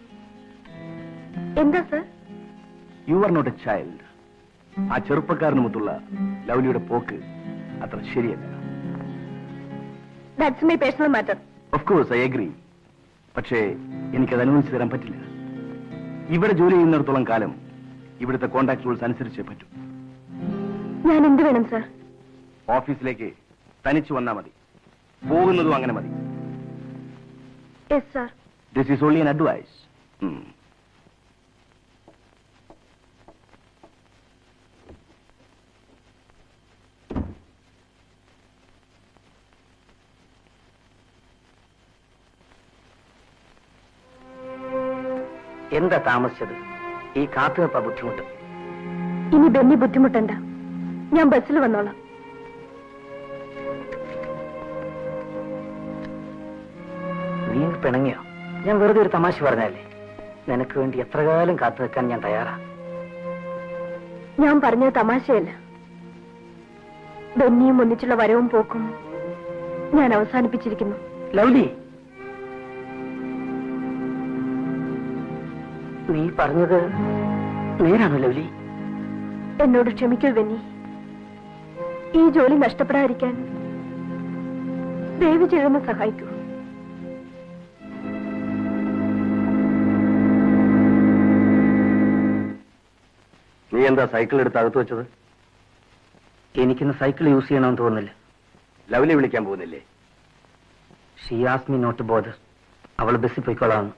എന്താ sir you are not a child ആ ചെറുപ്പക്കാരനുമൊത്തുള്ള ലവ്ലിയുടെ പോക്ക് അത്ര ശരിയല്ല that's my personal matter of course I agree പക്ഷേ എനിക്കത് അനുവദിച്ചു തരാൻ പറ്റില്ല ഇവിടെ ജോലി ചെയ്യുന്നിടത്തോളം കാലം ഇവിടുത്തെ കോണ്ടാക്ട് റൂൾസ് അനുസരിച്ചേ പറ്റൂ ഞാൻ എന്ത് വേണം സർ ഓഫീസിലേക്ക് തനിച്ചു വന്നാൽ മതി പോകുന്നതും അങ്ങനെ മതി yes sir this is only an advice എന്താ താമസിച്ചത് ഈ കാത്തുനിപ്പ ബുദ്ധിമുട്ട് ഇനി ബെന്നി ബുദ്ധിമുട്ടണ്ട ഞാൻ ബസ്സിൽ വന്നോളാം നീ പിണങ്ങിയോ ഞാൻ വെറുതെ ഒരു തമാശ പറഞ്ഞല്ലേ നിനക്ക് വേണ്ടി എത്ര കാലം കാത്തു നിൽക്കാൻ ഞാൻ തയ്യാറാ ഞാൻ പറഞ്ഞത് തമാശയല്ല ബെന്നിയും ഒന്നിച്ചുള്ള വരവും പോക്കും ഞാൻ അവസാനിപ്പിച്ചിരിക്കുന്നു ലൗലി നീ പറഞ്ഞത് നേരാണോ ലൗലി എന്നോട് ക്ഷമിക്കൂ ബെന്നി ഈ ജോലി നഷ്ടപ്പെടാതിരിക്കാൻ ദയവ് ചെയ്തൊന്ന് സഹായിക്കൂ നീ എന്താ സൈക്കിൾ എടുത്ത് അകത്ത് വെച്ചത് എനിക്കിന്ന് സൈക്കിൾ യൂസ് ചെയ്യണമെന്ന് തോന്നുന്നില്ല ലവ്ലി വിളിക്കാൻ പോകുന്നില്ലേ she as me not bother അവൾ ബസ്സിൽ പോയിക്കോളാം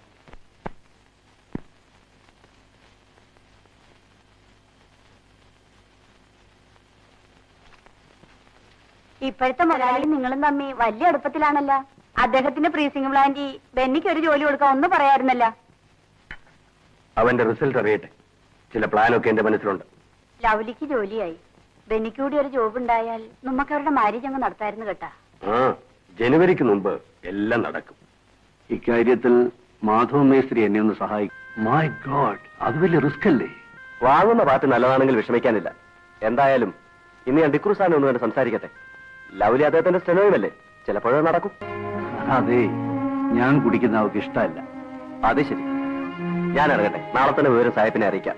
ഇപ്പോഴത്തെ മുതലാളി നിങ്ങളും തമ്മി വലിയ അടുപ്പത്തിലാണല്ലോ അദ്ദേഹത്തിന്റെ പ്രീസിംഗ് പ്ലാന്റി ബെന്നിക്ക് ഒരു ജോലി കൊടുക്കാൻ ഒന്ന് പറയായിരുന്നല്ല അവന്റെ റിസൾട്ട് അറിയട്ടെ ചില പ്ലാനൊക്കെ എന്റെ മനസ്സിലുണ്ട് ലവ്ലിക്ക് ജോലിയായി ബെന്നിക്ക് കൂടി ഒരു ജോബ് ഉണ്ടായാൽ നമുക്ക് അവരുടെ മാരേജ് അങ്ങ് നടത്തായിരുന്നു കേട്ടാ ആ ജനുവരിക്ക് മുമ്പ് എല്ലാം നടക്കും ഇക്കാര്യത്തിൽ മാധവ മേസ്ത്രി എന്നെ ഒന്ന് സഹായിക്കും മൈ ഗോഡ് അത് വലിയ റിസ്ക് അല്ലേ വാങ്ങുന്ന പാർട്ടി നല്ലതാണെങ്കിൽ വിഷമിക്കാനില്ല എന്തായാലും ഇന്ന് ഞാൻ ഡിക്രൂ സാറിനെ ഒന്ന് കണ്ട് സംസാരിക്കട്ടെ ലവ്ലി അദ്ദേഹത്തിന്റെ സ്റ്റെനോയുമല്ലേ ചിലപ്പോഴത് നടക്കും അതെ ഞാൻ കുടിക്കുന്ന അവർക്ക് ഇഷ്ടമല്ല അത് ശരി ഞാൻ ഇറങ്ങട്ടെ നാളെ തന്നെ വിവരം സാഹിബിനെ അറിയിക്കാം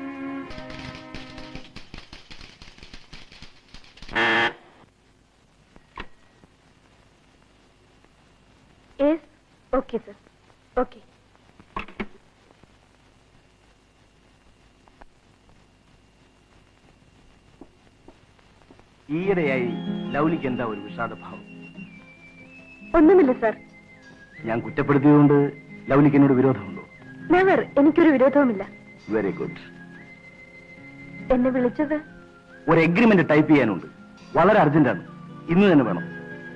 യെസ് ഓക്കെ സർ ഓക്കെ ഈയിടെയായി ലൗലിക്ക് എന്താ ഒരു വിഷാദഭാവം ഒന്നുമില്ല സർ ഞാൻ കുറ്റപ്പെടുത്തിയതുകൊണ്ട് ലൗലിക്ക് എന്നോട് വിരോധമുണ്ടോ നെവർ എനിക്കൊരു വിരോധവുമില്ല വെരി ഗുഡ് എന്നെ വിളിച്ചത് ഒരു എഗ്രിമെന്റ് ടൈപ്പ് ചെയ്യാനുണ്ട് വളരെ അർജന്റാണ് ഇന്ന് തന്നെ വേണം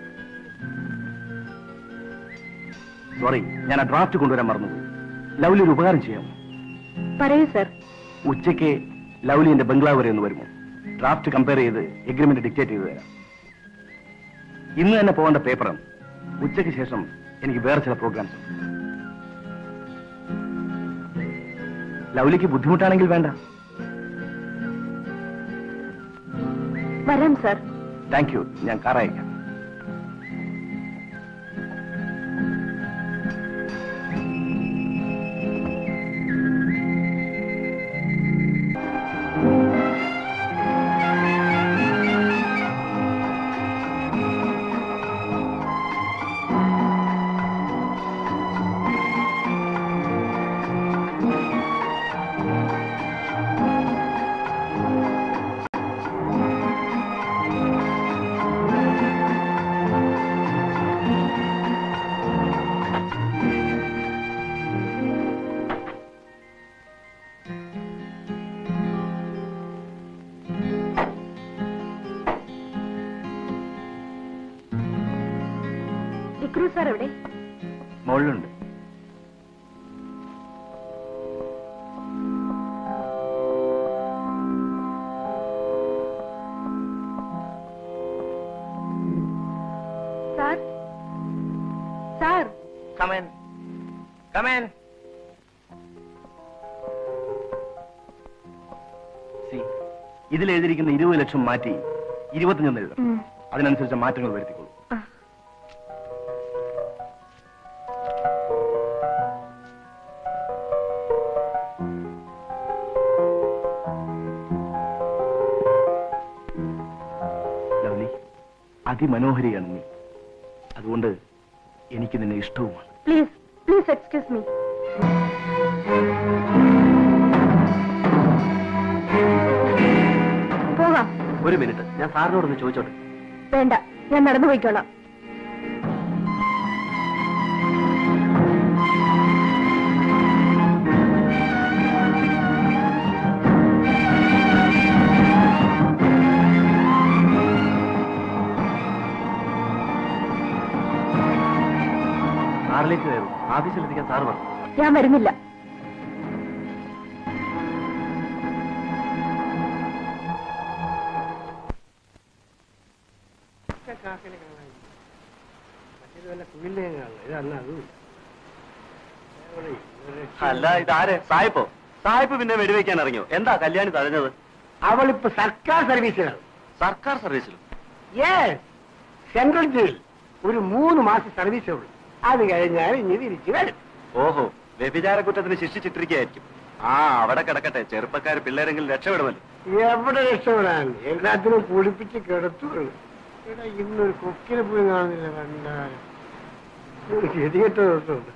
സോറി ഞാൻ ആ ഡ്രാഫ്റ്റ് കൊണ്ടുവരാൻ മറന്നു ലൗലി ഒരു ഉപകാരം ചെയ്യാമോ പറയൂ സർ ഉച്ചയ്ക്ക് ലൗലി എന്റെ ബംഗ്ലാവ് വരെ ഒന്ന് വരുമോ ഡ്രാഫ്റ്റ് കമ്പയർ ചെയ്ത് എഗ്രിമെന്റ് ഡിക്റ്റേറ്റ് ചെയ്ത് തരാം ഇന്ന് തന്നെ പോകേണ്ട പേപ്പറാണ് ഉച്ചയ്ക്ക് ശേഷം എനിക്ക് വേറെ ചില പ്രോഗ്രാംസ് ഉണ്ട് ലൗലിക്ക് ബുദ്ധിമുട്ടാണെങ്കിൽ വേണ്ട വരാം സർ താങ്ക് യു ഞാൻ കാർ അയക്കാം വിക്രു സാർ എവിടെ മുകളിലുണ്ട് sir sir come on come on see ഇതിൽ എഴുതിയിരിക്കുന്ന ഇരുപത് ലക്ഷം മാറ്റി ഇരുപത്തിയൊന്ന് എഴുതണം ഉം. അതിനനുസരിച്ച് മാറ്റങ്ങൾ വരുത്തിക്കൊള്ളൂ ആ. ലവ്ലി അതിമനോഹരിയാണ് നീ അതുകൊണ്ട് എനിക്ക് നിന്നെ ഇഷ്ടവുമാണ് പ്ലീസ് പ്ലീസ് എക്സ്ക്യൂസ് മീ പോകാം ഒരു മിനിറ്റ് ഞാൻ സാറിനോടൊന്ന് ചോദിച്ചോട്ടെ വേണ്ട ഞാൻ നടന്നു പോയിക്കോളാം സാറിലേക്ക് കയറും ആഫീസിലെത്തിക്കാൻ സാറ് പറഞ്ഞു ഞാൻ വരുന്നില്ല കാക്കനെ കാണാൻ മറ്റേത് വല്ല കുയിലിനെ കാണണം ഇതല്ല അതുമില്ല എവിടെ? ഒരു അല്ല ഇതാര് സായിപ്പോ സായിപ്പ് പിന്നെ വെടിവെക്കാൻ ഇറങ്ങിയോ എന്താ കല്യാണി തടഞ്ഞത് അവളിപ്പോ സർക്കാർ സർവീസിലാണ് സർക്കാർ സർവീസിലും യെസ് സെൻട്രൽ ജയിൽ ഒരു മൂന്ന് മാസം സർവീസേ ഉള്ളൂ അത് കഴിഞ്ഞാൽ ഇനി തിരിച്ചു വരും ഓഹോ വ്യഭിചാര കുറ്റത്തിന് ശിക്ഷിച്ചിട്ടിരിക്കുകയായിരിക്കും ആ അവിടെ കിടക്കട്ടെ ചെറുപ്പക്കാർ പിള്ളേരെങ്കിലും രക്ഷപ്പെടുമല്ലോ എവിടെ രക്ഷപ്പെടാൻ എല്ലാത്തിനും കുളിപ്പിച്ച് കിടത്തുള്ളൂ ഇവിടെ ഇന്നൊരു കൊക്കിനെ പോയി കാണുന്നില്ല കണ്ടാലും ഗതികെട്ട ദിവസമുണ്ട്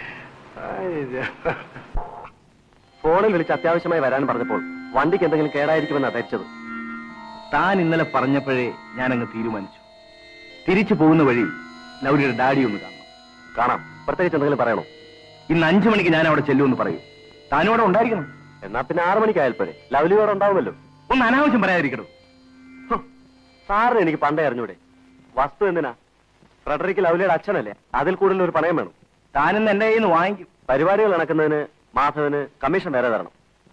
ഫോണിൽ വിളിച്ച് അത്യാവശ്യമായി വരാൻ പറഞ്ഞപ്പോൾ വണ്ടിക്ക് എന്തെങ്കിലും കേടായിരിക്കുമെന്നാ ധരിച്ചത് താൻ ഇന്നലെ പറഞ്ഞപ്പോഴേ ഞാനങ്ങ് തീരുമാനിച്ചു തിരിച്ചു പോകുന്ന വഴി ലൗലിയുടെ ഡാഡി ഒന്ന് കാണണം കാണാം പ്രത്യേകിച്ച് എന്തെങ്കിലും പറയണോ ഇന്ന് അഞ്ചു മണിക്ക് ഞാൻ അവിടെ ചെല്ലുമെന്ന് പറയൂ താനും അവിടെ ഉണ്ടായിരിക്കണം എന്നാ പിന്നെ ആറു മണിക്കായാൽ പോരെ ലവ്ലിയോടെ ഉണ്ടാവുമല്ലോ ഒന്ന് അനാവശ്യം പറയാതിരിക്കണോ ഹ്, സാറിന് എനിക്ക് പണ്ടേ അറിഞ്ഞൂടെ വസ്തു എന്തിനാ ഫ്രെഡറിക്ക് ലവ്ലിയുടെ അച്ഛനല്ലേ അതിൽ കൂടുതൽ ഒരു പണയം വേണം താനിന്ന് എന്റെ കയ്യിൽ നിന്ന് വാങ്ങിക്കും പരിപാടികൾ നടക്കുന്നതിന് മാധവന് കമ്മീഷൻ വേറെ തരണം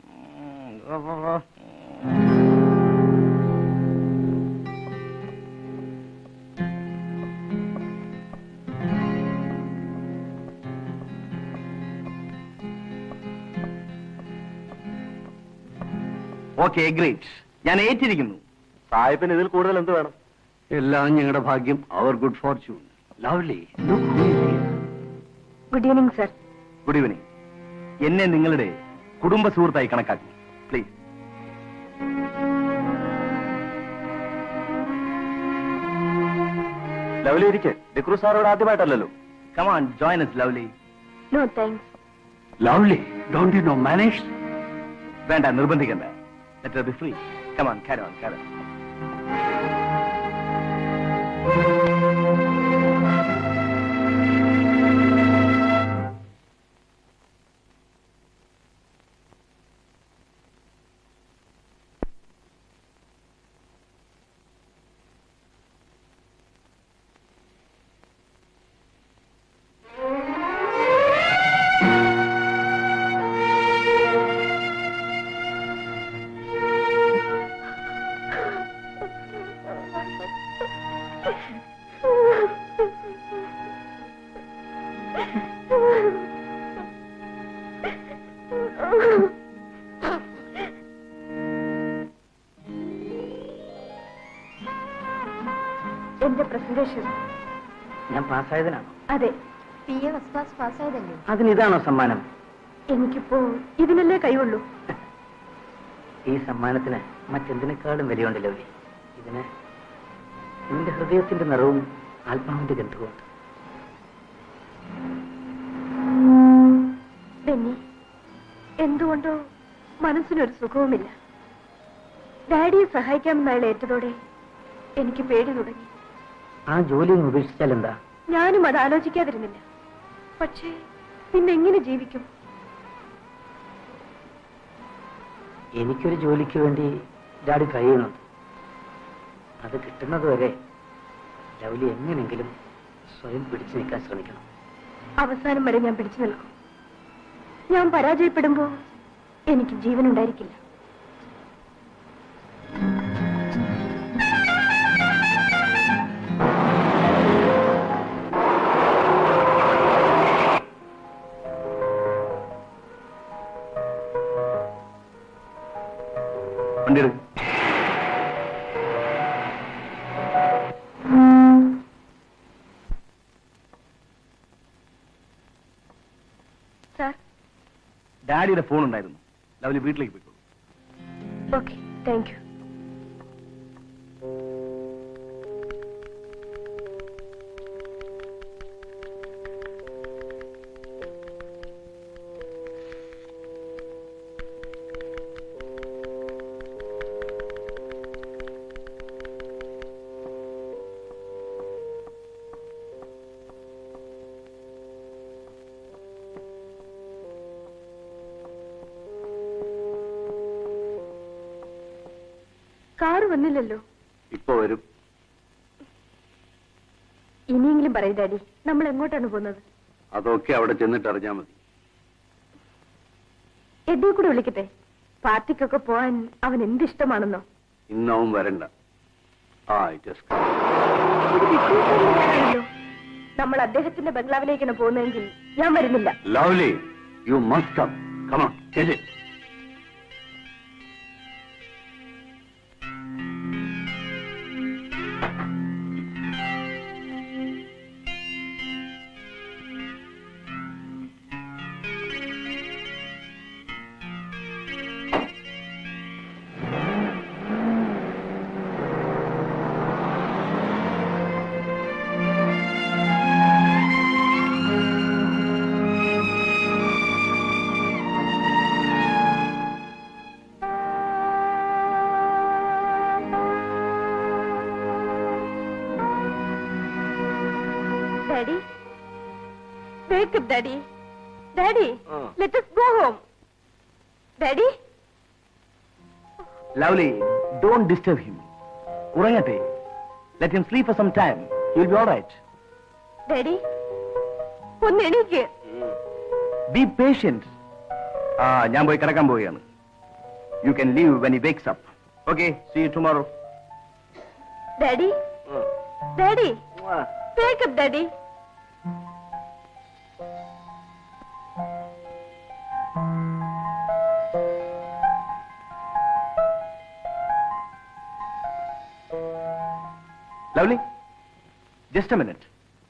ഓക്കെ ഗ്രേറ്റ് ഞാൻ ഏറ്റിരിക്കുന്നു സാഹിബിന് ഇതിൽ കൂടുതൽ എന്ത് വേണം എല്ലാം ഞങ്ങളുടെ ഭാഗ്യം അവർ good fortune Lovely good evening sir good evening എന്നെ നിങ്ങളുടെ കുടുംബ സുഹൃത്തായി കണക്കാക്കി പ്ലീസ് ലവ്ലി ഇരിക്കെ ഡിക്രു സാറോട് ആദ്യമായിട്ടല്ലല്ലോ come on join us Lovely no thanks Lovely don't you know manage വേണ്ട നിർബന്ധിക്കണ്ട ലെറ്റ് ബി ഫ്രീ കമാൺ കാരോ കാരോ എന്റെ പ്രസന്റേഷൻ ഞാൻ പാസ്സായതിനാണോ അതെ പി എ ഫസ്റ്റ് ക്ലാസ് പാസ്സായതല്ലേ അതിനിതാണോ സമ്മാനം എനിക്കിപ്പോ ഇതിനല്ലേ കൈയുള്ളൂ ഈ സമ്മാനത്തിന് മറ്റെന്തിനേക്കാളും വിലയുണ്ട് ലൗലി ഇതിന് നിന്റെ ഹൃദയത്തിന്റെ നിറവും ആത്മാവിന്റെ ഗന്ധവുമുണ്ട് ബെന്നി എന്തുകൊണ്ടോ മനസ്സിനൊരു സുഖവുമില്ല ഡാഡിയെ സഹായിക്കാമെന്ന് അയാൾ ഏറ്റതോടെ എനിക്ക് പേടി തുടങ്ങി ആ ജോലി ഒന്ന് ഉപേക്ഷിച്ചാൽ എന്താ ഞാനും അത് ആലോചിക്കാതിരുന്നില്ല പക്ഷേ പിന്നെ എങ്ങനെ ജീവിക്കും എനിക്കൊരു ജോലിക്ക് വേണ്ടി ഡാഡി കഴിയുന്നുണ്ട് അത് കിട്ടുന്നത് വരെ ലൗലി എങ്ങനെങ്കിലും സ്വയം പിടിച്ചു നിൽക്കാൻ ശ്രമിക്കണം അവസാനം വരെ ഞാൻ പിടിച്ചു നിൽക്കും ഞാൻ പരാജയപ്പെടുമ്പോ എനിക്ക് ജീവൻ ഉണ്ടായിരിക്കില്ല വണ്ടി എടുക്ക്. സാർ ഡാഡിയുടെ ഫോൺ ഉണ്ടായിരുന്നു ലവലി വീട്ടിലേക്ക് പോയിക്കോളൂ ഓക്കെ താങ്ക് യു കാറ് വന്നില്ലല്ലോ ഇപ്പൊ വരും ഇനിയെങ്കിലും പറയും ഡാഡി നമ്മൾ എങ്ങോട്ടാണ് പോകുന്നത് അതൊക്കെ അവിടെ ചെന്നിട്ട് അറിഞ്ഞാൽ മതി എഡിയെ കൂടെ വിളിക്കട്ടെ പാർട്ടിക്കൊക്കെ പോവാൻ അവൻ എന്തിഷ്ടമാണെന്നോ ഇന്നവും വരണ്ട ആ ജസ്റ്റ് ഒരു വിട്ടുവീഴ്ചയില്ലാതാണല്ലോ നമ്മൾ അദ്ദേഹത്തിന്റെ ബംഗ്ലാവിലേക്കാണ് പോകുന്നതെങ്കിൽ ഞാൻ വരുന്നില്ല Lovely you must come come on ചേച്ചി daddy wake up daddy daddy let us go home daddy Lovely don't disturb him ഉറങ്ങട്ടെ let him sleep for some time you will be alright daddy ഒന്ന് എണീക്ക് ബി പേഷ്യന്റ് ആ ഞാൻ പോയി കിടക്കാൻ പോവുകയാണ് you can leave when he wakes up okay see you tomorrow daddy daddy wake up daddy Lovely just a minute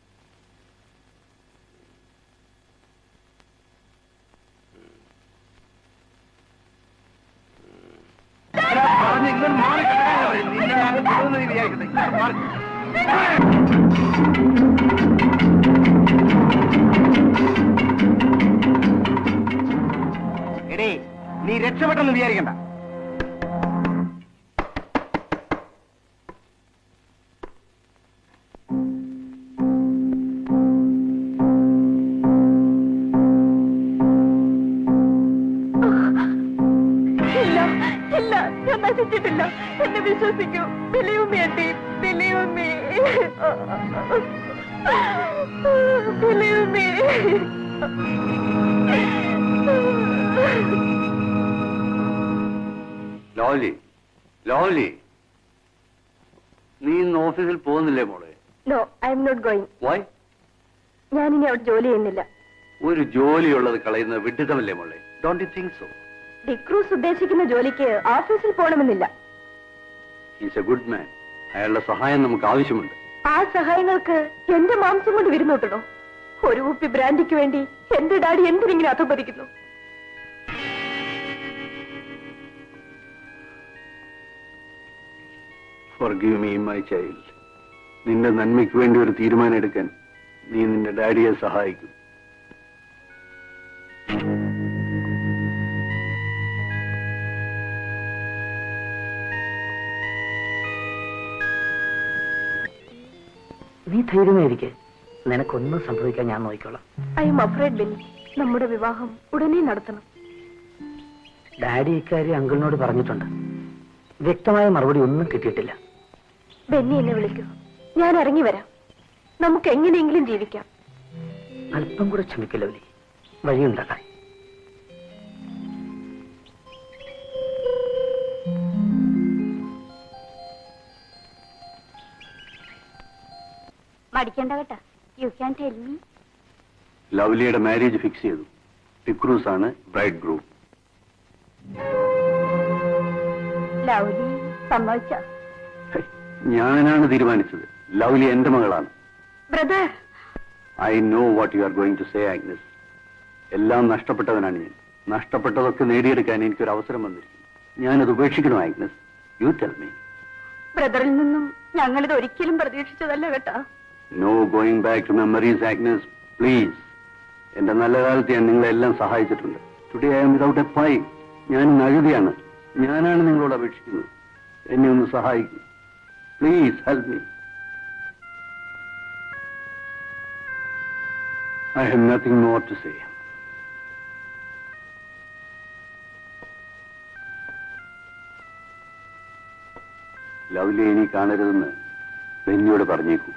എടേ നീ രക്ഷപ്പെട്ടെന്ന് വിചാരിക്കണ്ട ഇല്ല ഇല്ല ഞാൻ നശിച്ചിട്ടില്ല എന്നെ വിശ്വസിക്കൂ believe me aunty believe me believe me ലോലി ലോലി നീ ഇന്ന് ഓഫീസിൽ പോകുന്നില്ലേ മോളെ no I'm not going why ഞാനിനി അവിടെ ജോലി ചെയ്യുന്നില്ല ഒരു ജോലിയുള്ളത് കളയുന്നത് വിഡിതമല്ലേ മോളെ don't you think so D'Cruz ഉദ്ദേശിക്കുന്ന ജോലിക്ക് ഓഫീസിൽ പോകണമെന്നില്ല ഈസ് എ ഗുഡ് മാൻ അയാളുടെ സഹായം നമുക്ക് ആവശ്യമുണ്ട് ആ സഹായങ്ങൾക്ക് എന്റെ മാംസം കൊണ്ട് വിരുന്നോട്ടണോ ഒരു കുപ്പി ബ്രാൻഡിക്ക് വേണ്ടി എന്റെ ഡാഡി എന്തിനിങ്ങനെ അധപ്പതിക്കുന്നു ഫോർഗീവ് മീ മൈ ചൈൽഡ് നിന്റെ നന്മയ്ക്ക് വേണ്ടി ഒരു തീരുമാനം എടുക്കാൻ നീ നിന്റെ ഡാഡിയെ സഹായിക്കും നീ ധൈര്യമായിരിക്കെ നിനക്കൊന്നും സംഭവിക്കാൻ ഞാൻ നോക്കിക്കോളാം ഐ എം അഫ്രൈഡ് ബിൽ നമ്മുടെ വിവാഹം ഉടനെ നടത്തണം ഡാഡി ഇക്കാര്യം അങ്കിളിനോട് പറഞ്ഞിട്ടുണ്ട് വ്യക്തമായ മറുപടി ഒന്നും കിട്ടിയിട്ടില്ല ബെന്നി എന്നെ വിളിക്കൂ ഞാൻ ഇറങ്ങി വരാം നമുക്ക് എങ്ങനെയെങ്കിലും ജീവിക്കാം അല്പം കൂടെ ക്ഷമിക്കില്ല ലവലി വഴിയുണ്ടാക്കാൻ മടിക്കണ്ട കേട്ടാ യു ക്യാൻ ടെൽ മീ ലവ്ലിയുടെ മാരേജ് ഫിക്സ് ചെയ്തു ടിക്രൂസ് ആണ് ബ്രൈഡ് ഗ്രൂപ്പ് ലൗലി സമ്മതിച്ച ഞാനാണ് തീരുമാനിച്ചത് ലവ്ലി എന്റെ മകളാണ് brother I know what you are going to say Agnes എല്ലാം നഷ്ടപ്പെട്ടവനാണ് ഞാൻ നഷ്ടപ്പെട്ടതൊക്കെ നേടിയെടുക്കാൻ എനിക്കൊരു അവസരം വന്നിരിക്കുന്നു ഞാനത് ഉപേക്ഷിക്കണോ ആഗ്നസ് യു ടെൽ മീ ബ്രദറിൽ നിന്നും ഞങ്ങളിത് ഒരിക്കലും പ്രതീക്ഷിച്ചതല്ല കേട്ടാ no going back to memories Agnes please എന്റെ നല്ല കാലത്ത് ഞാൻ നിങ്ങളെല്ലാം സഹായിച്ചിട്ടുണ്ട് today I'm without a pie ഞാൻ നഗതിയാണ് ഞാനാണ് നിങ്ങളോട് അപേക്ഷിക്കുന്നത് എന്നെ ഒന്ന് സഹായിക്കും please help me I have nothing more to say lovely ഇനി കാണരുതെന്ന് ബെന്നിയോട് പറഞ്ഞേക്കൂ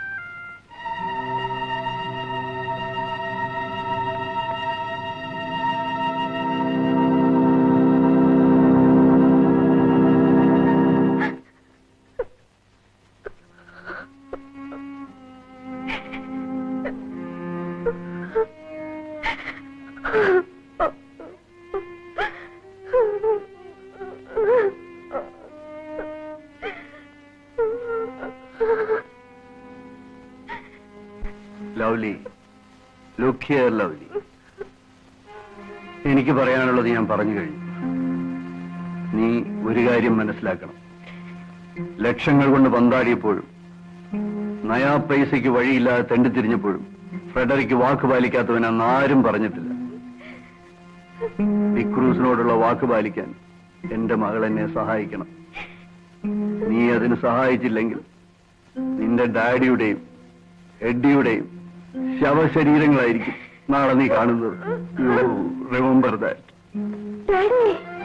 ലവ്ലി ലുക്ക് ഹിയർ ലവ്ലി എനിക്ക് പറയാനുള്ളത് ഞാൻ പറഞ്ഞു കഴിഞ്ഞു നീ ഒരു കാര്യം മനസ്സിലാക്കണം ലക്ഷങ്ങൾ കൊണ്ട് പന്താടിയപ്പോഴും നയാ പൈസയ്ക്ക് വഴിയില്ലാതെ തെണ്ടിത്തിരിഞ്ഞപ്പോഴും ഫ്രെഡറിക്ക് വാക്ക് പാലിക്കാത്തവനെന്ന് ആരും പറഞ്ഞിട്ടില്ല വിക്രൂസിനോടുള്ള വാക്ക് പാലിക്കാൻ എന്റെ മകൾ എന്നെ സഹായിക്കണം നീ അതിന് സഹായിച്ചില്ലെങ്കിൽ നിന്റെ ഡാഡിയുടെയും എഡ്ഡിയുടെയും ശവശരീരങ്ങളായിരിക്കും നാളെ നീ കാണുന്നത് റിമെമ്പർ ദാറ്റ് ഡാഡി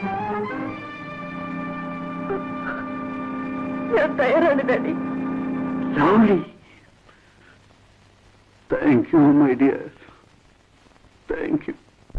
ഞാൻ തയ്യാറാണ് daddy Lovely thank you my dear thank you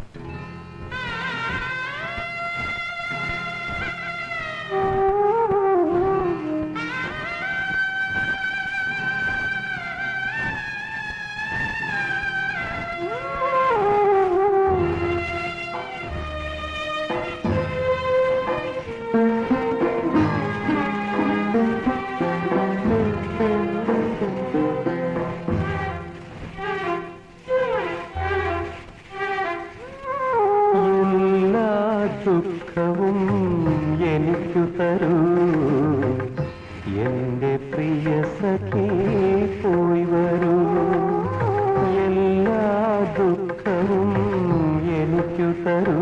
എല്ലാ ദുഃഖവും എനിക്കു തരൂ എന്റെ പ്രിയ സഖി പോയി വരൂ എല്ലാ ദുഃഖവും എനിക്കു തരൂ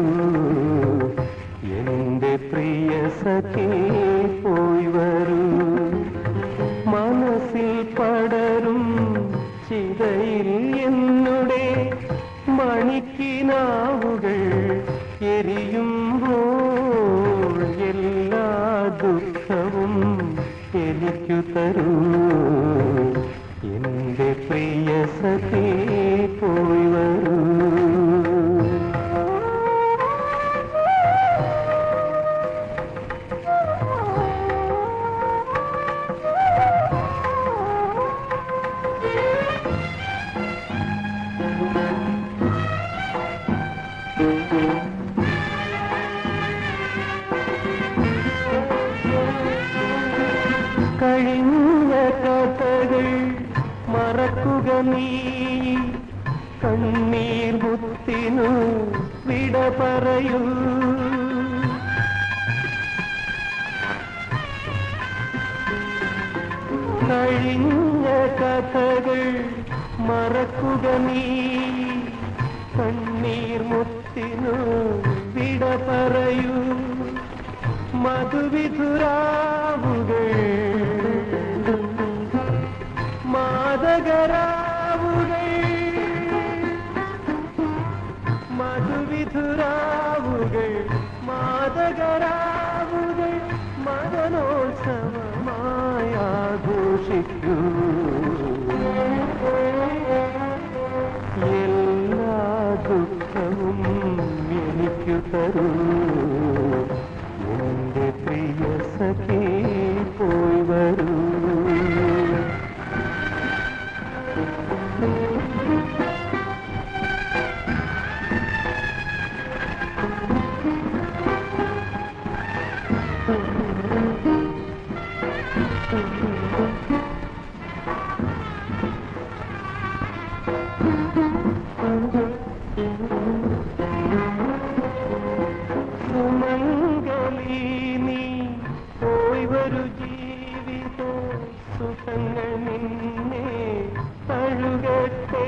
എന്റെ പ്രിയ സഖി പോയി വരൂ മനസ്സിൽ പടരും ചിതയിൽ എന്നുടെ മണിക്കിനാവുകൾ എരിയുമ്പോൾ എല്ലാ ദുഃഖവും എനിക്കു തരൂ എന്റെ പ്രിയ സഖി പോയി വരൂ കഴിഞ്ഞ കഥകൾ മറക്കുക നീ കണ്ണീർ മുത്തിനു വിട പറയൂ കഴിഞ്ഞ കഥകൾ മറക്കുക നീ കണ്ണീർ മുത്തിനു വിട പറയൂ മധുവിധുരാവുകൾ മാതകരാവുകൾ മധുവിധുരാവുകൾ മാതകരാവുകൾ മദനോത്സവമായി ആഘോഷിക്കൂ എല്ലാ ദുഃഖവും എനിക്കു തരൂ എന്റെ പ്രിയ സഖി പോയി വരൂ സുമംഗലി നീ പോയി വരു ജീവിത സുഖങ്ങൾ നിന്നെ തഴുകട്ടെ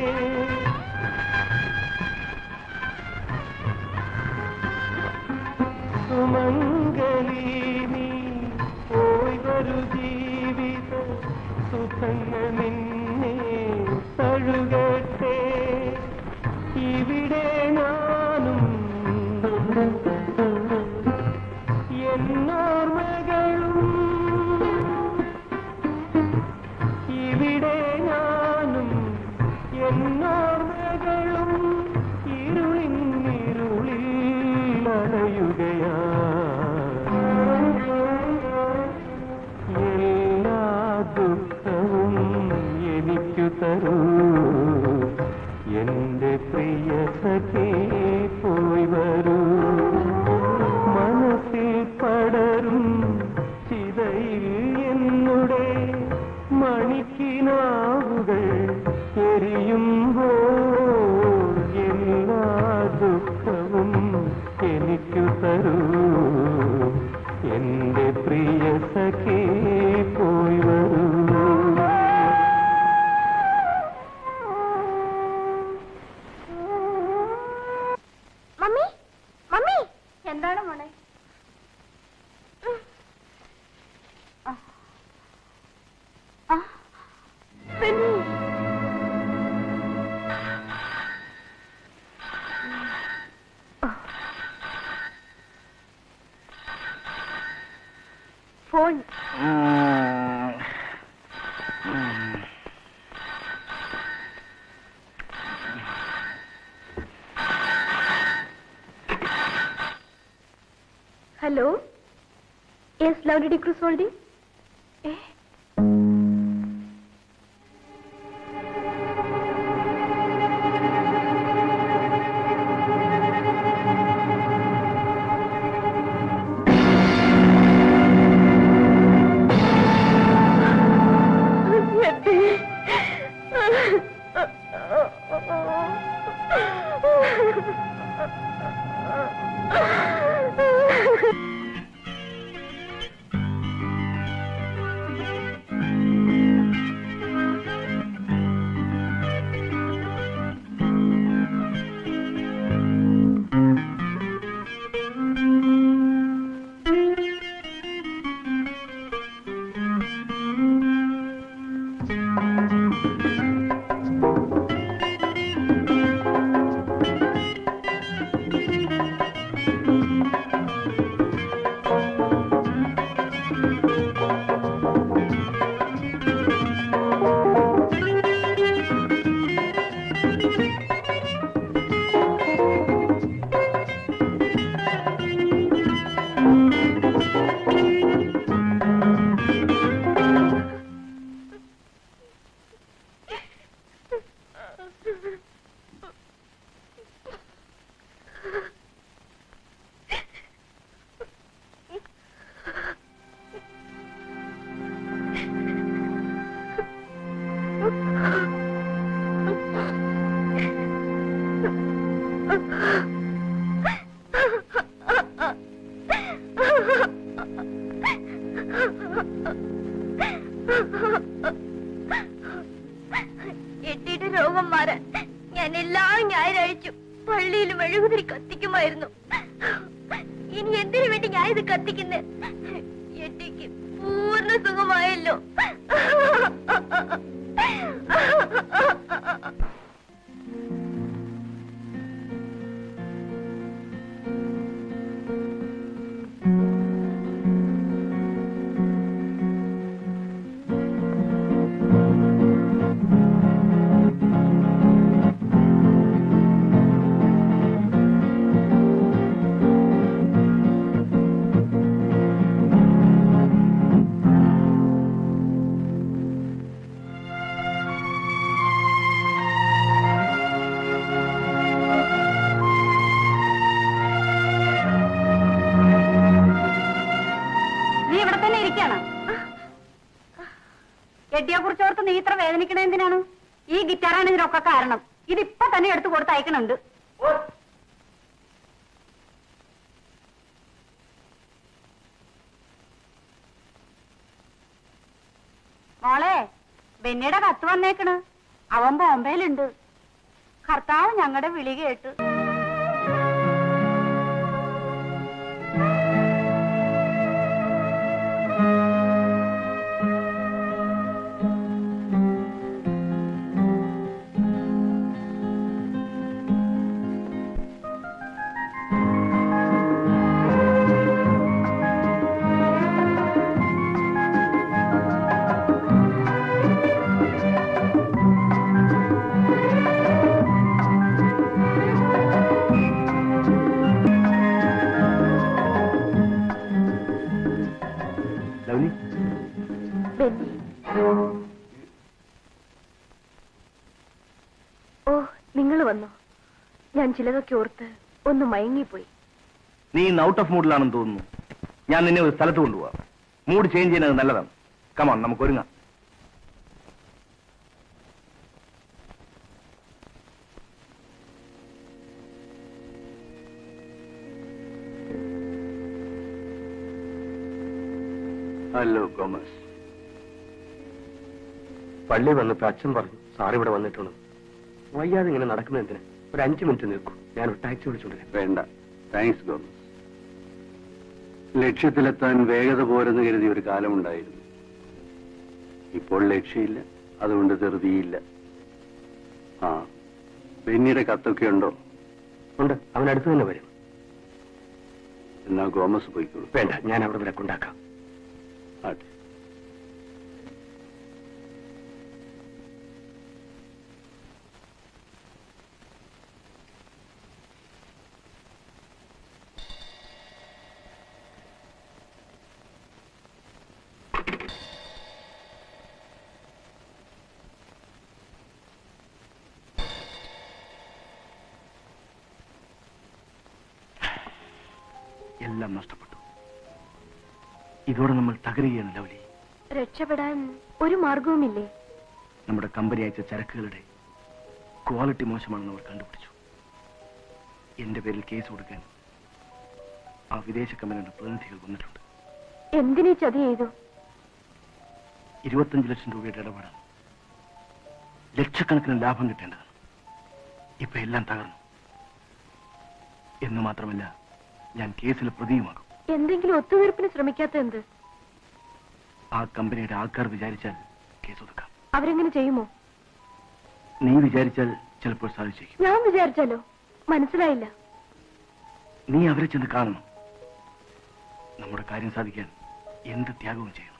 സുമംഗലി നീ പോയി വരു ജീവിത സുഖങ്ങൾ നിന്നെ തഴുകട്ടെ ഇവിടെ ഞാനും എന്നോർമ്മകളും ഇവിടെ ഞാനും എന്നോർമ്മകളും ഇരുളിൻ ഇരുളിൽ അലയുകയാ എല്ലാ ദുഃഖവും എനിക്കു തരൂ എന്റെ പ്രിയ സഖി പോയി വരൂ മനസ്സിൽ പടരും ചിതയിൽ എന്നുടെ മണിക്കിനാവുകൾ എരിയുമ്പോൾ എല്ലാ ദുഃഖവും എനിക്കു തരൂ എന്റെ പ്രിയ സഖി പോയി വരൂ മമ്മി മമ്മി എന്താണ് മോളെ ഫോൺ ഹലോ യെസ് ലവ് ഡിഡി ക്രൂസ് ഹോൾഡിംഗ് എട്ടിയുടെ രോഗം മാറാൻ ഞാൻ എല്ലാ ഞായറാഴ്ചയും പള്ളിയിൽ മെഴുകുതിരി കത്തിക്കുമായിരുന്നു ഇനി എന്തിനു വേണ്ടി ഞാൻ ഇത് കത്തിക്കുന്നത് എട്ടിക്ക് പൂർണ്ണ സുഖമായല്ലോ നീ ഇവിടെ തന്നെ ഇരിക്കാണ് എട്ടിയെ കുറിച്ച് ഓർത്ത് നീ ഇത്ര വേദനിക്കണ എന്തിനാണ് ഈ ഗിറ്റാറാണ് ഇതിനൊക്കെ കാരണം ഇതിപ്പൊ തന്നെ എടുത്തു കൊടുത്ത് അയക്കണുണ്ട് മോളെ ബെന്നിയുടെ കത്ത് വന്നേക്കണ് അവൻ ബോംബെയിലുണ്ട് കർത്താവ് ഞങ്ങളുടെ വിളി കേട്ട് ലവ്ലി ബെന്നി ഓ നിങ്ങൾ വന്നോ ഞാൻ ചിലതൊക്കെ ഓർത്ത് ഒന്ന് മയങ്ങിപ്പോയി നീ ഇന്ന് ഔട്ട് ഓഫ് മൂഡിലാണെന്ന് തോന്നുന്നു ഞാൻ നിന്നെ ഒരു സ്ഥലത്ത് കൊണ്ടുപോവാം മൂഡ് ചേഞ്ച് ചെയ്യുന്നത് നല്ലതാണ് കമാൺ നമുക്ക് ഒരുങ്ങാം ഹലോ കോമസ് പള്ളി വന്നപ്പോ അച്ഛൻ പറഞ്ഞു സാർ ഇവിടെ വന്നിട്ടുണ്ട് വയ്യാതെ ഇങ്ങനെ നടക്കുന്ന എന്തിന് ഒരു അഞ്ചു മിനിറ്റ് നിൽക്കും ഞാൻ ഒരു ടാക്സി വിളിച്ചോണ്ടിരാം വേണ്ട താങ്ക്സ് ഗോമസ് ലക്ഷ്യത്തിലെത്താൻ വേഗത പോരെന്ന് കരുതി ഒരു കാലമുണ്ടായിരുന്നു ഇപ്പോൾ ലക്ഷ്യമില്ല അതുകൊണ്ട് ധൃതിയില്ല ആ ബെന്നിയുടെ കത്തൊക്കെ ഉണ്ടോ ഉണ്ട് അവൻ അടുത്ത് തന്നെ വരും എന്നാ ഗോമസ് പോയിക്കോളൂ വേണ്ട ഞാൻ അവിടെ ഇവിടെ കൊണ്ടാക്കാം ആട്ടെ എല്ലാം നഷ്ടപ്പെട്ടു ഇതോടെ നമ്മൾ തകരുകയാണ് ലവ്ലി രക്ഷപ്പെടാൻ ഒരു മാർഗവുമില്ലേ നമ്മുടെ കമ്പനി അയച്ച ചരക്കുകളുടെ ക്വാളിറ്റി മോശമാണെന്ന് അവർ കണ്ടുപിടിച്ചു എന്റെ പേരിൽ കേസ് കൊടുക്കാൻ ആ വിദേശ കമ്പനിയുടെ പ്രതിനിധികൾ വന്നിട്ടുണ്ട് എന്തിനീ ചതി ചെയ്തു ഇരുപത്തഞ്ച് ലക്ഷം രൂപയുടെ ഇടപാടാണ് ലക്ഷക്കണക്കിന് ലാഭം കിട്ടേണ്ടതാണ് ഇപ്പൊ എല്ലാം തകർന്നു എന്ന് മാത്രമല്ല ഞാൻ കേസിൽ പ്രതിയുമാകും എന്തെങ്കിലും ഒത്തുതീർപ്പിന് ശ്രമിക്കാത്ത എന്ത് ആ കമ്പനിയുടെ ആൾക്കാർ വിചാരിച്ചാൽ കേസ് ഒതുക്കാം അവരെങ്ങനെ ചെയ്യുമോ നീ വിചാരിച്ചാൽ ചിലപ്പോൾ സാധിച്ചേക്കും ഞാൻ വിചാരിച്ചാലോ മനസ്സിലായില്ല നീ അവരെ ചെന്ന് കാണണം നമ്മുടെ കാര്യം സാധിക്കാൻ എന്ത് ത്യാഗവും ചെയ്യണം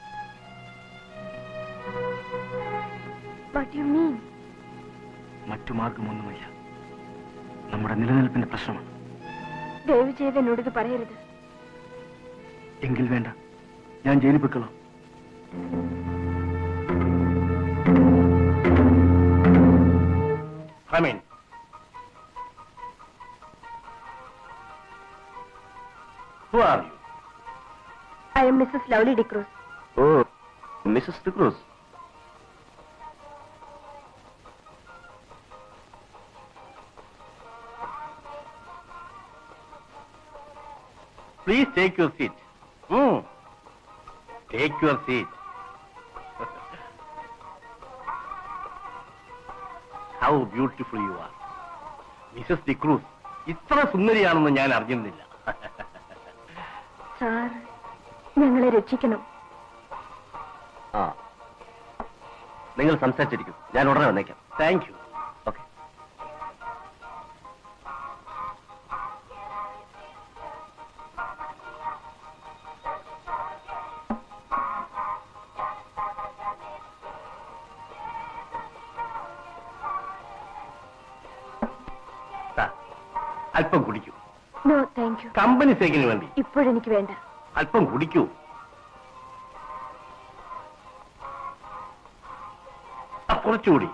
വാട്ട് യു മീൻ മറ്റു മാർഗമൊന്നുമില്ല നമ്മുടെ നിലനിൽപ്പിന്റെ പ്രശ്നമാണ് ദയവ് ചെയ്ത് എന്നോട് ഇത് പറയരുത് എങ്കിൽ വേണ്ട ഞാൻ ജയിലിൽ പൊയ്ക്കൊള്ളാം Come in. Who are you? I'm Mrs Lovely D'Cruz Oh, Mrs. De Cruz. Please take your seat. Hmm. Take your seat. How beautiful you are Mrs D'Cruz ഇത്ര സുന്ദരിയാണെന്ന് ഞാൻ അറിഞ്ഞിരുന്നില്ല സാർ ഞങ്ങളെ രക്ഷിക്കണം ആ നിങ്ങൾ സംസാരിച്ചിരിക്കും ഞാൻ ഉടനെ വന്നേക്കാം താങ്ക് യു ഓക്കെ അല്പം കുടിക്കൂ നോ താങ്ക് യു കമ്പനി സേക്കിന് വേണ്ടി ഇപ്പോഴെനിക്ക് വേണ്ട അല്പം കുടിക്കൂ ആ, കുറച്ചുകൂടി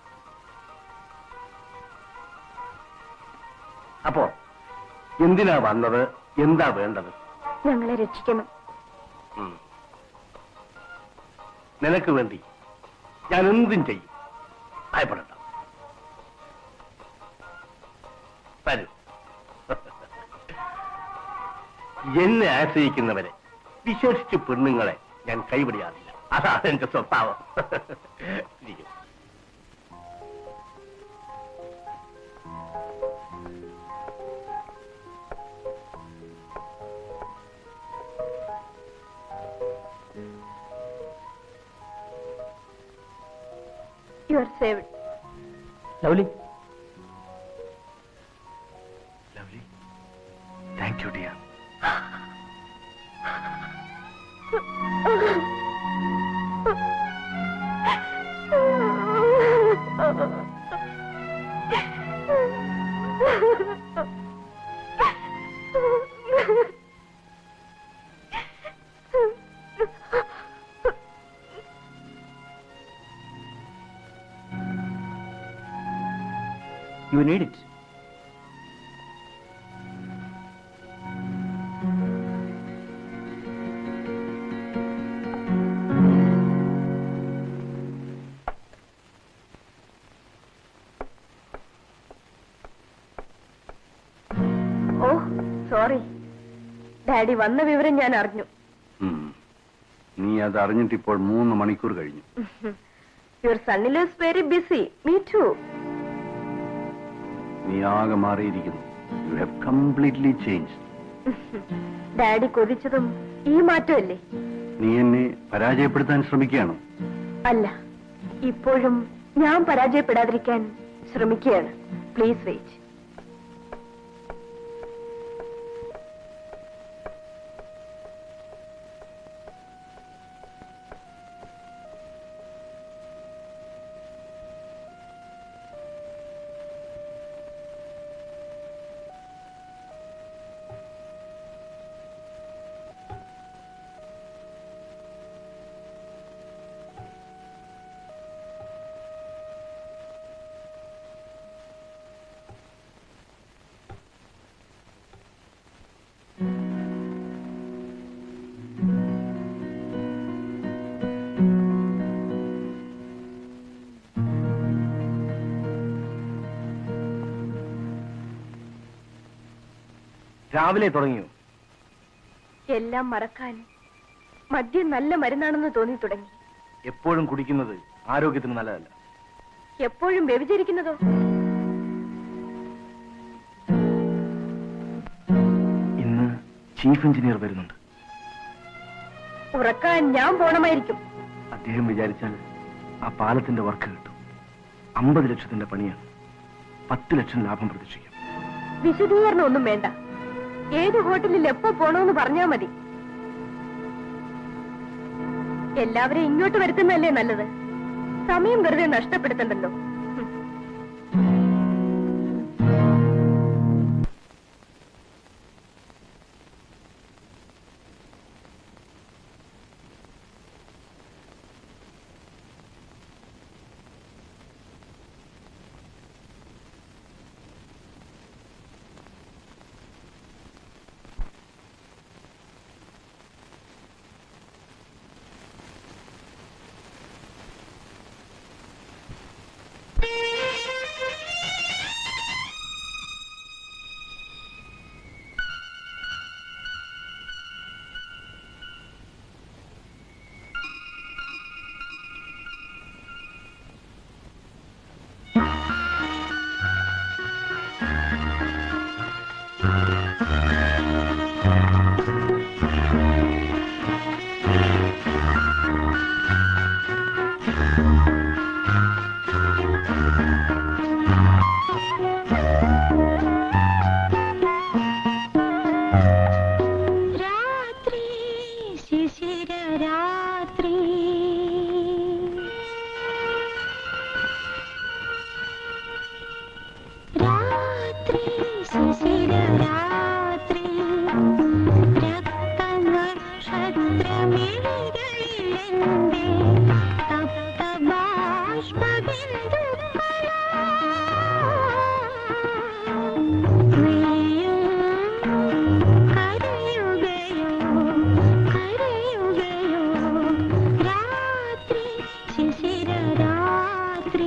അപ്പോ എന്തിനാ വന്നത് എന്താ വേണ്ടത് ഞങ്ങളെ രക്ഷിക്കണം ഉം. നിനക്ക് വേണ്ടി ഞാൻ എന്തും ചെയ്യും ഭയപ്പെടണ്ട വരൂ എന്നെ ആശ്രയിക്കുന്നവരെ വിശേഷിച്ച് പെണ്ണുങ്ങളെ ഞാൻ കൈവിടിയാറില്ല അതാണ് എന്റെ സ്വഭാവം ഇരിക്കൂ. You are saved Lovely Lovely thank you dear you need it oh sorry daddy വന്ന വിവരം ഞാൻ അറിഞ്ഞു നീ അത് അറിഞ്ഞിട്ട് ഇപ്പോൾ മൂന്ന് മണിക്കൂർ കഴിഞ്ഞു യുവർ സണ്ണിൽ is very busy me too നീ ആകെ മാറിയിരിക്കുന്നു you have completely change daddy കൊതിച്ചതും ഈ മാറ്റമല്ലേ നീ എന്നെ പരാജയപ്പെടുത്താൻ ശ്രമിക്കുകയാണോ അല്ല ഇപ്പോഴും ഞാൻ പരാജയപ്പെടാതിരിക്കാൻ ശ്രമിക്കുകയാണ് പ്ലീസ് വെയിറ്റ് രാവിലെ തുടങ്ങിയോ എല്ലാം മറക്കാൻ മദ്യം നല്ല മരുന്നാണെന്ന് തോന്നി തുടങ്ങി എപ്പോഴും കുടിക്കുന്നത് ആരോഗ്യത്തിന് നല്ലതല്ല എപ്പോഴും വ്യഭിചരിക്കുന്നതോ ഇന്ന് ചീഫ് എഞ്ചിനീയർ വരുന്നുണ്ട് ഉറക്കാൻ ഞാൻ പോണമായിരിക്കും അദ്ദേഹം വിചാരിച്ചാൽ ആ പാലത്തിന്റെ വർക്ക് കിട്ടും അമ്പത് ലക്ഷത്തിന്റെ പണിയാണ് പത്ത് ലക്ഷം ലാഭം പ്രതീക്ഷിക്കാം വിശദീകരണം ഒന്നും വേണ്ട ഏത് ഹോട്ടലിൽ എപ്പോ പോണോന്ന് പറഞ്ഞാ മതി എല്ലാവരെയും ഇങ്ങോട്ട് വരുത്തുന്നതല്ലേ നല്ലത് സമയം വെറുതെ നഷ്ടപ്പെടുത്തണ്ടല്ലോ ഹും. രാത്രി ശിശിര രാത്രി രാത്രി ശിശിര രാത്രി രക്തനക്ഷത്രമിഴികളിലെന്റെ തപ്തബാഷ്പബിന്ദുക്കളാ കരയുകയോ കരയുകയോ രാത്രി ശിശിര രാത്രി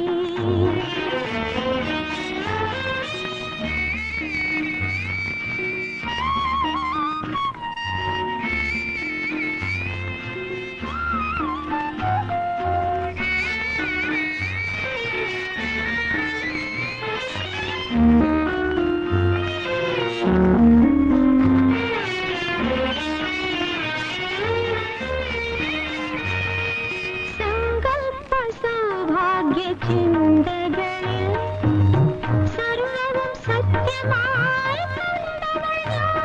സങ്കൽപ്പ സൗഭാഗ്യ ചിന്തകളിൽ സർവവും സത്യമായി കണ്ടവൾ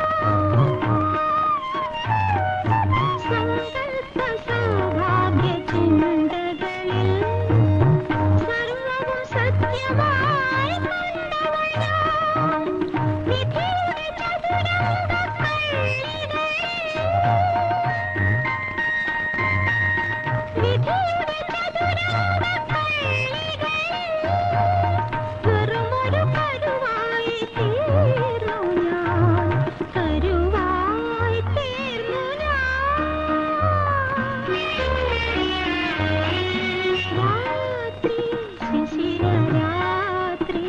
ഞാൻ. സങ്കൽപ്പ സൗഭാഗ്യ ചിന്തകളിൽ സർവവും സത്യമായി കണ്ടവൾ ഞാൻ. വിധിയുടെ ചതുരംഗ വിധിയുടെ വെറുമൊരു കരുവായി തീർന്നു ഞാൻ കരുവായി തീർന്നു ഞാൻ രാത്രി ശിശിര രാത്രി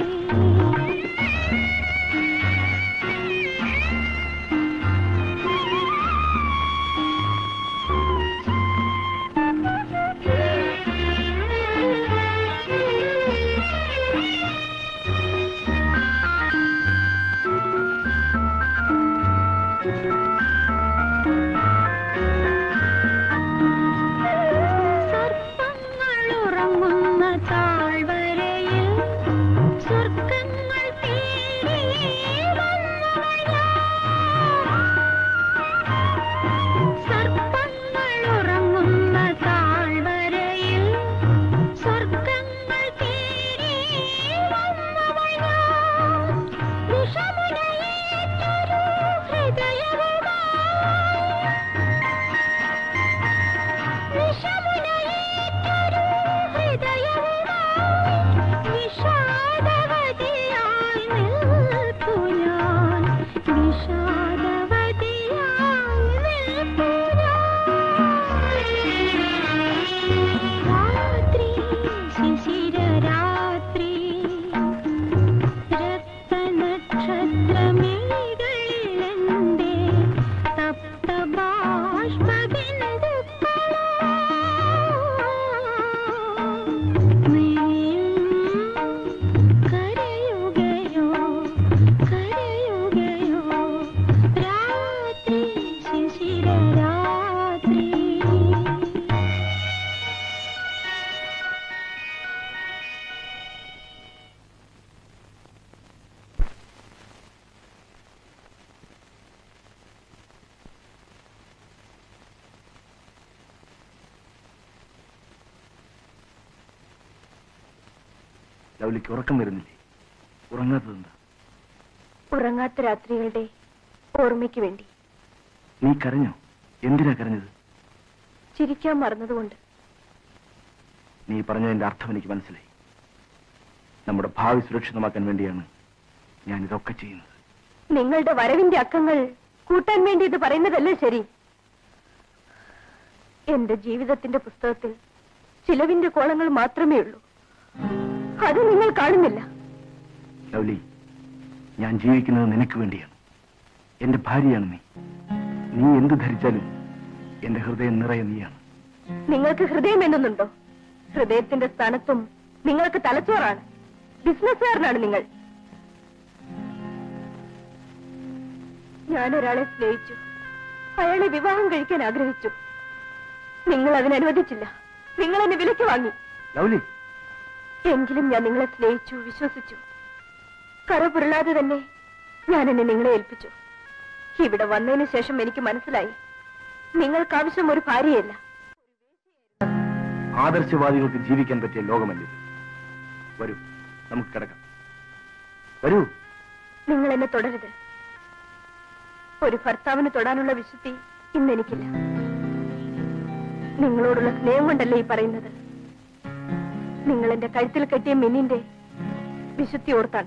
സർപ്പങ്ങളുറങ്ങുന്ന താഴ്വരയിൽ സ്വർഗങ്ങൾ തേടി വന്നവൾ സർപ്പങ്ങളുറങ്ങുന്ന താഴ്വരയിൽ സ്വർഗങ്ങൾ തേടി വന്നവൾ വിഷമുനയേറ്റൊരു ഹൃദയവുമായി വിഷമുനയേറ്റൊരു ഹൃദയവുമായി വിഷാദവതിയായി നിൽപ്പു ഞാൻ വിഷാദവതിയായി നിൽപ്പു ഞാൻ രാത്രി ശിശിര രാത്രി രക്തനക്ഷത്രമിഴികളിലെന്റെ കരയുകയോ കരയുകയോ രാത്രി ശിശിര രാത്രി ലൗലിക്ക് ഉറക്കം വരുന്നില്ലേ ഉറങ്ങാത്തതെന്താ ഉറങ്ങാത്ത രാത്രികളുടെ ഓർമ്മയ്ക്ക് വേണ്ടി നീ കരഞ്ഞോ എന്തിനാ കരഞ്ഞത് ചിരിക്കാൻ മറന്നതുകൊണ്ട് നീ പറഞ്ഞതിന്റെ അർത്ഥം എനിക്ക് മനസ്സിലായി നമ്മുടെ ഭാവി സുരക്ഷിതമാക്കാൻ വേണ്ടിയാണ് ഞാൻ ഇതൊക്കെ ചെയ്യുന്നത് നിങ്ങളുടെ വരവിന്റെ അക്കങ്ങൾ കൂട്ടാൻ വേണ്ടി ഇത് പറയുന്നതല്ലേ ശരി എന്റെ ജീവിതത്തിന്റെ പുസ്തകത്തിൽ ചിലവിന്റെ കോളങ്ങൾ മാത്രമേ ഉള്ളൂ അത് നിങ്ങൾ കാണുന്നില്ല ലൗലി ഞാൻ ജീവിക്കുന്നത് നിനക്ക് വേണ്ടിയാണ് എന്റെ ഭാര്യയാണ് നീ നീ എന്ത് ധരിച്ചാലും എന്റെ ഹൃദയം നിറയെ നീയാണ് നിങ്ങൾക്ക് ഹൃദയം എന്നുണ്ടോ ഹൃദയത്തിന്റെ സ്ഥാനത്തും നിങ്ങൾക്ക് തലച്ചോറാണ് ബിസിനസ്സുകാരനാണ് നിങ്ങൾ ഞാൻ ഒരാളെ സ്നേഹിച്ചു അയാളെ വിവാഹം കഴിക്കാൻ ആഗ്രഹിച്ചു നിങ്ങൾ അതിനനുവദിച്ചില്ല നിങ്ങൾ എന്നെ വിലക്ക് വാങ്ങി ലൗലി എങ്കിലും ഞാൻ നിങ്ങളെ സ്നേഹിച്ചു വിശ്വസിച്ചു കറ പുരളാതെ തന്നെ ഞാൻ എന്നെ നിങ്ങളെ ഏൽപ്പിച്ചു ഇവിടെ വന്നതിന് ശേഷം എനിക്ക് മനസ്സിലായി നിങ്ങൾക്ക് ആവശ്യം ഒരു ഭാര്യയല്ല ആദർശവാദികൾക്ക് ജീവിക്കാൻ പറ്റിയ ലോകമല്ല ഇത് വരൂ നമുക്ക് കിടക്കാം വരൂ നിങ്ങൾ എന്നെ തുടരുത് ഒരു ഭർത്താവിന് തൊടാനുള്ള വിശുദ്ധി ഇന്ന് എനിക്കില്ല നിങ്ങളോടുള്ള സ്നേഹം കൊണ്ടല്ലേ ഈ പറയുന്നത് നിങ്ങൾ എന്റെ കഴുത്തിൽ കെട്ടിയ മിന്നിന്റെ വിശുദ്ധി ഓർത്താണ്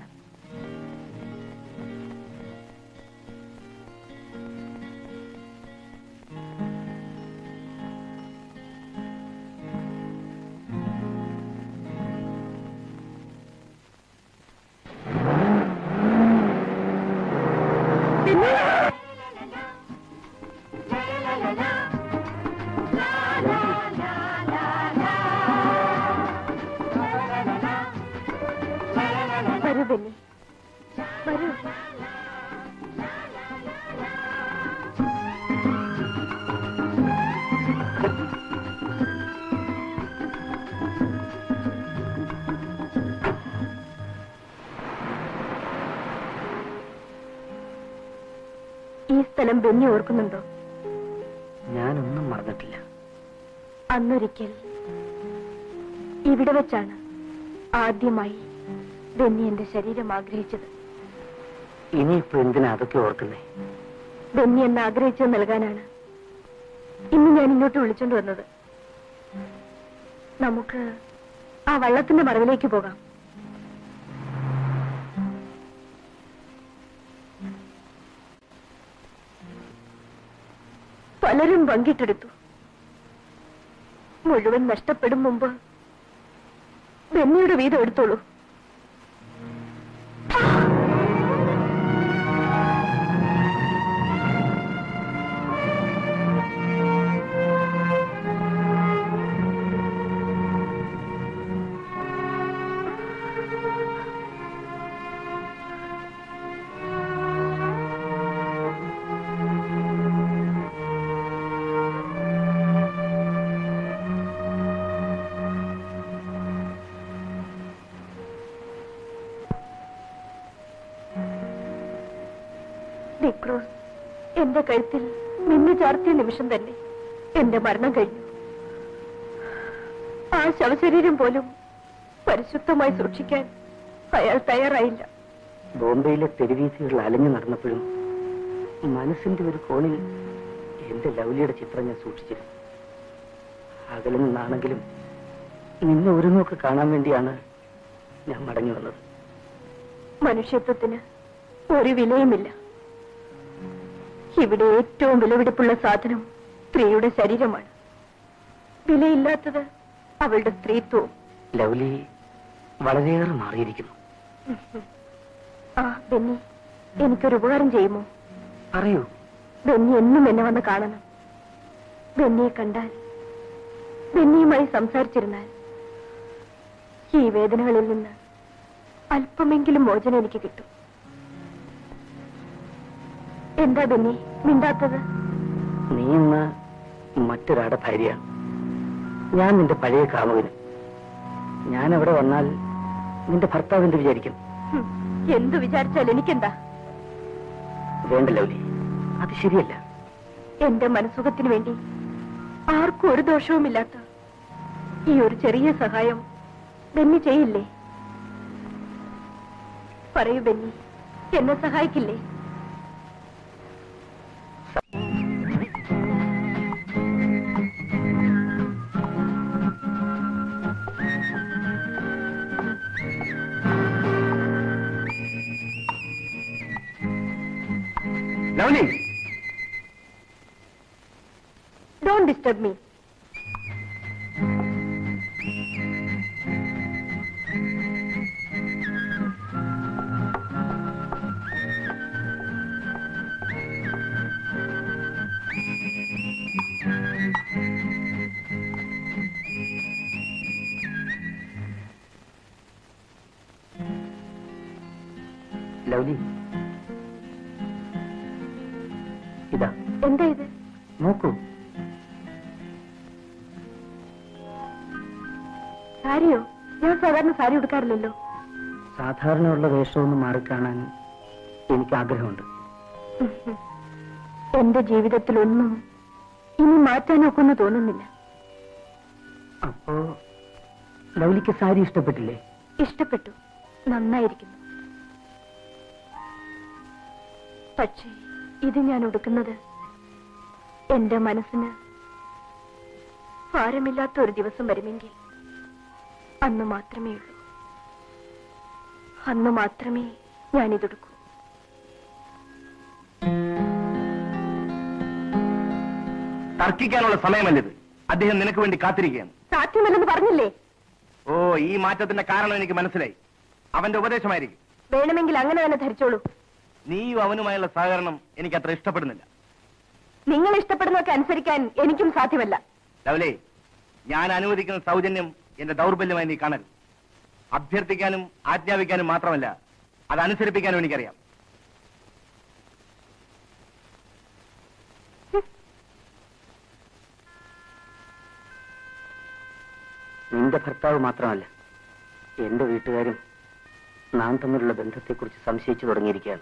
വരൂ ബെന്നി വരൂ ഈ സ്ഥലം ബെന്നി ഓർക്കുന്നുണ്ടോ ഞാനൊന്നും മറന്നിട്ടില്ല അന്നൊരിക്കൽ ഇവിടെ വെച്ചാണ് ആദ്യമായി ബെന്നി എന്റെ ശരീരം ആഗ്രഹിച്ചത് ഇനിയിപ്പോ എന്തിനാ അതൊക്കെ ഓർക്കുന്നേ ബെന്നി എന്നെ ആഗ്രഹിച്ചത് നൽകാനാണ് ഇന്ന് ഞാൻ ഇങ്ങോട്ട് വിളിച്ചോണ്ട് വന്നത് നമുക്ക് ആ വള്ളത്തിന്റെ മറവിലേക്ക് പോകാം പലരും പങ്കിട്ടെടുത്തു മുഴുവൻ നഷ്ടപ്പെടും മുമ്പ് ബെന്നിയുടെ വീതം എടുത്തോളൂ ഡിക്രോസ് എന്റെ കഴുത്തിൽ മിന്നു ചാർത്തിയ നിമിഷം തന്നെ എന്റെ മരണം കഴിഞ്ഞു ആ ശവശരീരം പോലും പരിശുദ്ധമായി സൂക്ഷിക്കാൻ അയാൾ തയ്യാറായില്ല ബോംബെയിലെ തെരുവീഥികളിൽ അലഞ്ഞു നടന്നപ്പോഴും മനസ്സിന്റെ ഒരു കോണിൽ എന്റെ ലൗലിയുടെ ചിത്രം ഞാൻ സൂക്ഷിച്ചിരുന്നു അകലെ നിന്നാണെങ്കിലും നിന്നെ ഒരു നോക്ക് കാണാൻ വേണ്ടിയാണ് ഞാൻ മടങ്ങി വന്നത് മനുഷ്യത്വത്തിന് ഒരു വിലയുമില്ല ഇവിടെ ഏറ്റവും വിലപിടിപ്പുള്ള സാധനം സ്ത്രീയുടെ ശരീരമാണ് വിലയില്ലാത്തത് അവളുടെ സ്ത്രീത്വവും ലൗലി വളരെയേറെ മാറിയിരിക്കുന്നു ആ ബെന്നി എനിക്കൊരു ഉപകാരം ചെയ്യുമോ പറയൂ ബെന്നി എന്നും എന്നെ വന്ന് കാണണം ബെന്നിയെ കണ്ടാൽ ബെന്നിയുമായി സംസാരിച്ചിരുന്നാൽ ഈ വേദനകളിൽ നിന്ന് അല്പമെങ്കിലും മോചനം എനിക്ക് കിട്ടും എന്താ ബെന്നി മിണ്ടാത്തത് നീ ഇന്ന് മറ്റൊരാടെ ഭാര്യയാണ് ഞാൻ നിന്റെ പഴയ കാമുകന് ഞാൻ അവിടെ വന്നാൽ നിന്റെ ഭർത്താവ് എന്ത് വിചാരിക്കും ഹും, എന്തു വിചാരിച്ചാൽ എനിക്കെന്താ വേണ്ട ലൗലി അത് ശരിയല്ല എന്റെ മനസുഖത്തിന് വേണ്ടി ആർക്കും ഒരു ദോഷവുമില്ലാത്ത ഈ ഒരു ചെറിയ സഹായം ബെന്നി ചെയ്യില്ലേ പറയൂ ബെന്നി എന്നെ സഹായിക്കില്ലേ Lovely don't disturb me Lovely ഇതാ എന്താ ഇത് സാരിയോ ഞാൻ സാധാരണ സാരി ഉടുക്കാറില്ലല്ലോ സാധാരണയുള്ള വേഷമൊന്ന് മാറിക്കാണാൻ എനിക്ക് ആഗ്രഹമുണ്ട് എന്റെ ജീവിതത്തിലൊന്നും ഇനി മാറ്റാനൊക്കൊന്ന് തോന്നുന്നില്ല അപ്പോ ലൗലിക്ക് സാരി ഇഷ്ടപ്പെട്ടില്ലേ ഇഷ്ടപ്പെട്ടു നന്നായിരിക്കുന്നു പക്ഷേ ഇത് ഞാൻ ഉടുക്കുന്നത് എന്റെ മനസ്സിന് ഭാരമില്ലാത്ത ഒരു ദിവസം വരുമെങ്കിൽ അന്ന് മാത്രമേ ഉള്ളൂ അന്ന് മാത്രമേ ഞാനിതൊടുക്കൂ തർക്കിക്കാനുള്ള സമയമല്ലത് അദ്ദേഹം നിനക്ക് വേണ്ടി കാത്തിരിക്കുകയാണ് സാധ്യമല്ലെന്ന് പറഞ്ഞില്ലേ ഓ ഈ മാറ്റത്തിന്റെ കാരണം എനിക്ക് മനസ്സിലായി അവന്റെ ഉപദേശമായിരിക്കും വേണമെങ്കിൽ അങ്ങനെ തന്നെ ധരിച്ചോളൂ നീയും അവനുമായുള്ള സഹകരണം എനിക്ക് അത്ര ഇഷ്ടപ്പെടുന്നില്ല നിങ്ങൾ ഇഷ്ടപ്പെടുന്നതൊക്കെ അനുസരിക്കാൻ എനിക്കും സാധ്യമല്ല ലവലേ ഞാൻ അനുവദിക്കുന്ന സൗജന്യം എന്റെ ദൗർബല്യമായി നീ കാണരുത് അഭ്യർത്ഥിക്കാനും ആജ്ഞാപിക്കാനും മാത്രമല്ല അത് അനുസരിപ്പിക്കാനും എനിക്കറിയാം നിന്റെ ഭർത്താവ് മാത്രമല്ല എന്റെ വീട്ടുകാരും നാം തമ്മിലുള്ള ബന്ധത്തെക്കുറിച്ച് സംശയിച്ചു തുടങ്ങിയിരിക്കുകയാണ്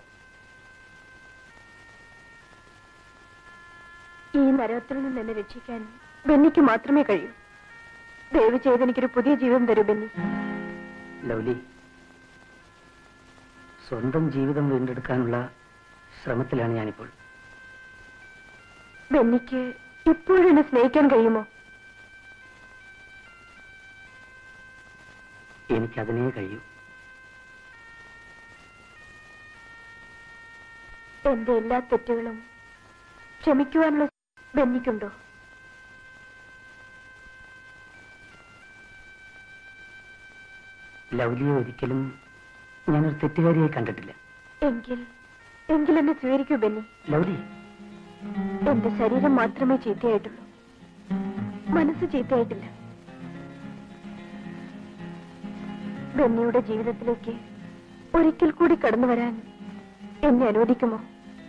ഈ നരകത്തിൽ നിന്ന് എന്നെ രക്ഷിക്കാൻ ബെന്നിക്ക് മാത്രമേ കഴിയൂ ദയവ് ചെയ്ത് എനിക്കൊരു പുതിയ ജീവിതം തരൂ ബെന്നി ലൗലി സ്വന്തം ജീവിതം വീണ്ടെടുക്കാനുള്ള ശ്രമത്തിലാണ് ഞാനിപ്പോൾ ബെന്നിക്ക് ഇപ്പോഴും എന്നെ സ്നേഹിക്കാൻ കഴിയുമോ എനിക്കതിനേ കഴിയൂ എന്റെ എല്ലാ തെറ്റുകളും ക്ഷമിക്കുവാനുള്ള ബെന്നിക്കുണ്ടോ ലൗലിയെ ഒരിക്കലും ഞാനൊരു തെറ്റുകാരിയായി കണ്ടിട്ടില്ല എങ്കിൽ എങ്കിൽ എന്നെ സ്വീകരിക്കൂ ബെന്നി ലൗലി എന്റെ ശരീരം മാത്രമേ ചീത്തയായിട്ടുള്ളൂ മനസ്സ് ചീത്തയായിട്ടില്ല ബെന്നിയുടെ ജീവിതത്തിലേക്ക് ഒരിക്കൽ കൂടി കടന്നു വരാൻ എന്നെ അനുവദിക്കുമോ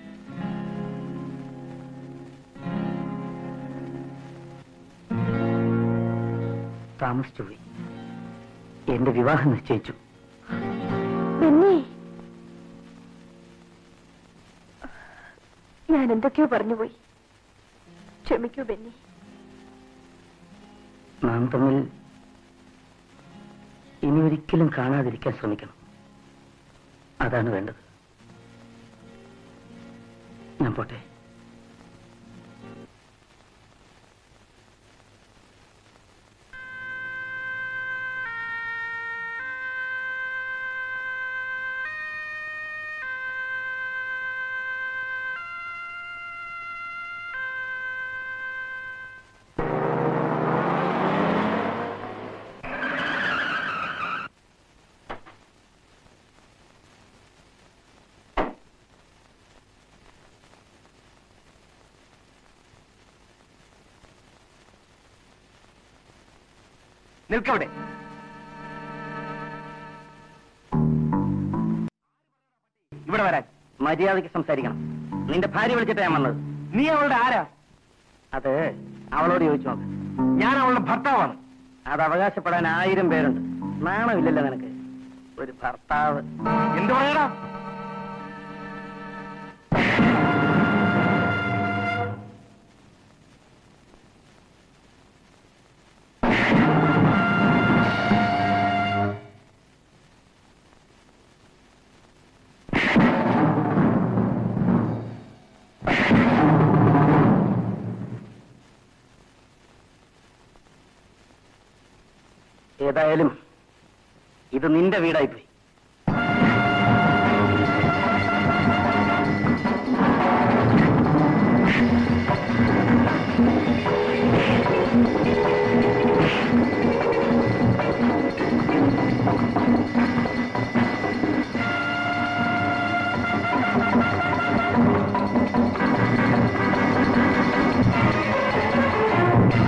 താമസിച്ചുപോയി എന്റെ വിവാഹം നിശ്ചയിച്ചു ബെന്നി ഞാൻ എന്തൊക്കെയോ പറഞ്ഞുപോയി ക്ഷമിക്കൂ ബെന്നി നാം തമ്മിൽ ഇനി ഒരിക്കലും കാണാതിരിക്കാൻ ശ്രമിക്കണം അതാണ് വേണ്ടത് ഞാൻ പോട്ടെ നിൽക്കവിടെ ഇവിടെ വരാൻ മര്യാദയ്ക്ക് സംസാരിക്കണം നിന്റെ ഭാര്യ വിളിച്ചിട്ട് ഞാൻ വന്നത് നീ അവളുടെ ആരാ അത് അവളോട് ചോദിച്ചു നോക്ക് ഞാൻ അവളുടെ ഭർത്താവാണ് അത് അവകാശപ്പെടാൻ ആയിരം പേരുണ്ട് നാണമില്ലല്ലോ നിനക്ക് ഒരു ഭർത്താവ് എന്ത് പറയടാ ഏതായാലും ഇത് നിന്റെ വീടായിപ്പോയി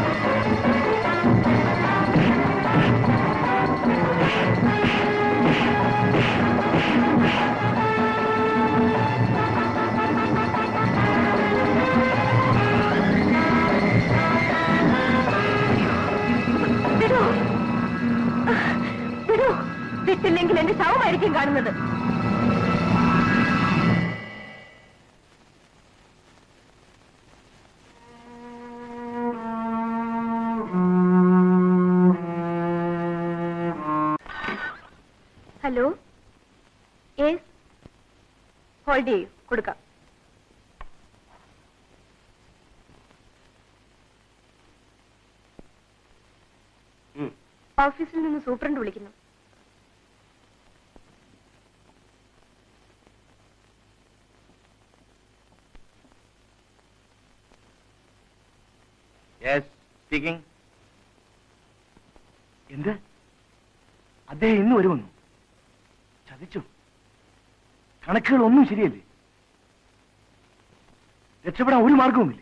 ആ വിട്ടില്ലെങ്കിൽ എന്റെ ശവമായിരിക്കും കാണുന്നത് ഹലോ യെസ് ഹോൾഡ് ചെയ്യൂ കൊടുക്കാം ഓഫീസിൽ നിന്ന് സൂപ്രണ്ട് വിളിക്കുന്നു യെസ് സ്പീക്കിംഗ് എന്ത് അദ്ദേഹം ഇന്ന് വരുമെന്നു ചതിച്ചു കണക്കുകൾ ഒന്നും ശരിയല്ലേ രക്ഷപ്പെടാൻ ഒരു മാർഗവുമില്ലേ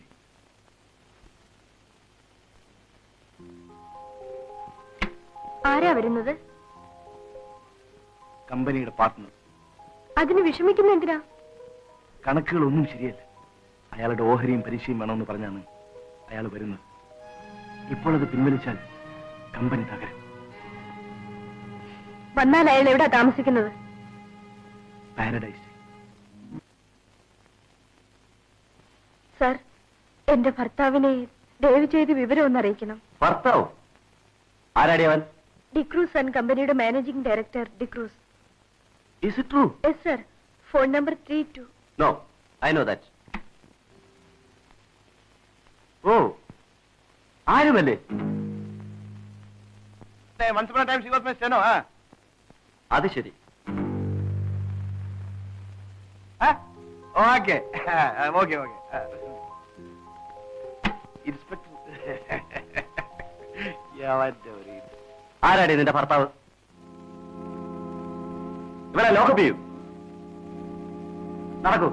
ആരാ വരുന്നത് കമ്പനിയുടെ പാർട്ട്ണർ അതിന് വിഷമിക്കുന്ന എന്തിനാ കണക്കുകൾ ഒന്നും ശരിയല്ല അയാളുടെ ഓഹരിയും പരീക്ഷയും വേണമെന്ന് പറഞ്ഞാണ് അയാൾ വരുന്നത് ഇപ്പോൾ അത് പിൻവലിച്ചാൽ കമ്പനി തകരും വന്നാൽ അയാൾ എവിടാ താമസിക്കുന്നത് പാരഡൈസ് സർ എന്റെ ഭർത്താവിനെ ദയവ് ചെയ്ത് വിവരം ഒന്ന് അറിയിക്കണം ഭർത്താവ് ആരാടി അവൻ ഡിക്രൂസ് ആൻഡ് കമ്പനിയുടെ managing director D'Cruz is it true yes sir phone number three two no I know that oh ആരുമല്ലേ അത് ശരി ഓക്കെ ഓക്കെ ഓക്കെ ഇൻസ്പെക്ടർ ആരാടി നിന്റെ ഭർത്താവ് ഇവരെ ലോക്കപ്പ് ചെയ്യൂ നടക്കൂ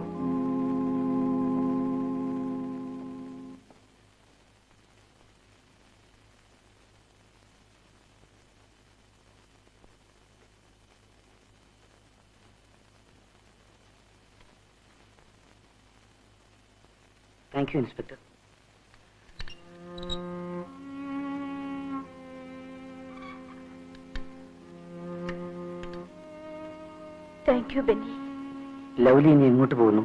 thank you inspector thank you Benny Lovely ഇനി എങ്ങോട്ട് പോകുന്നു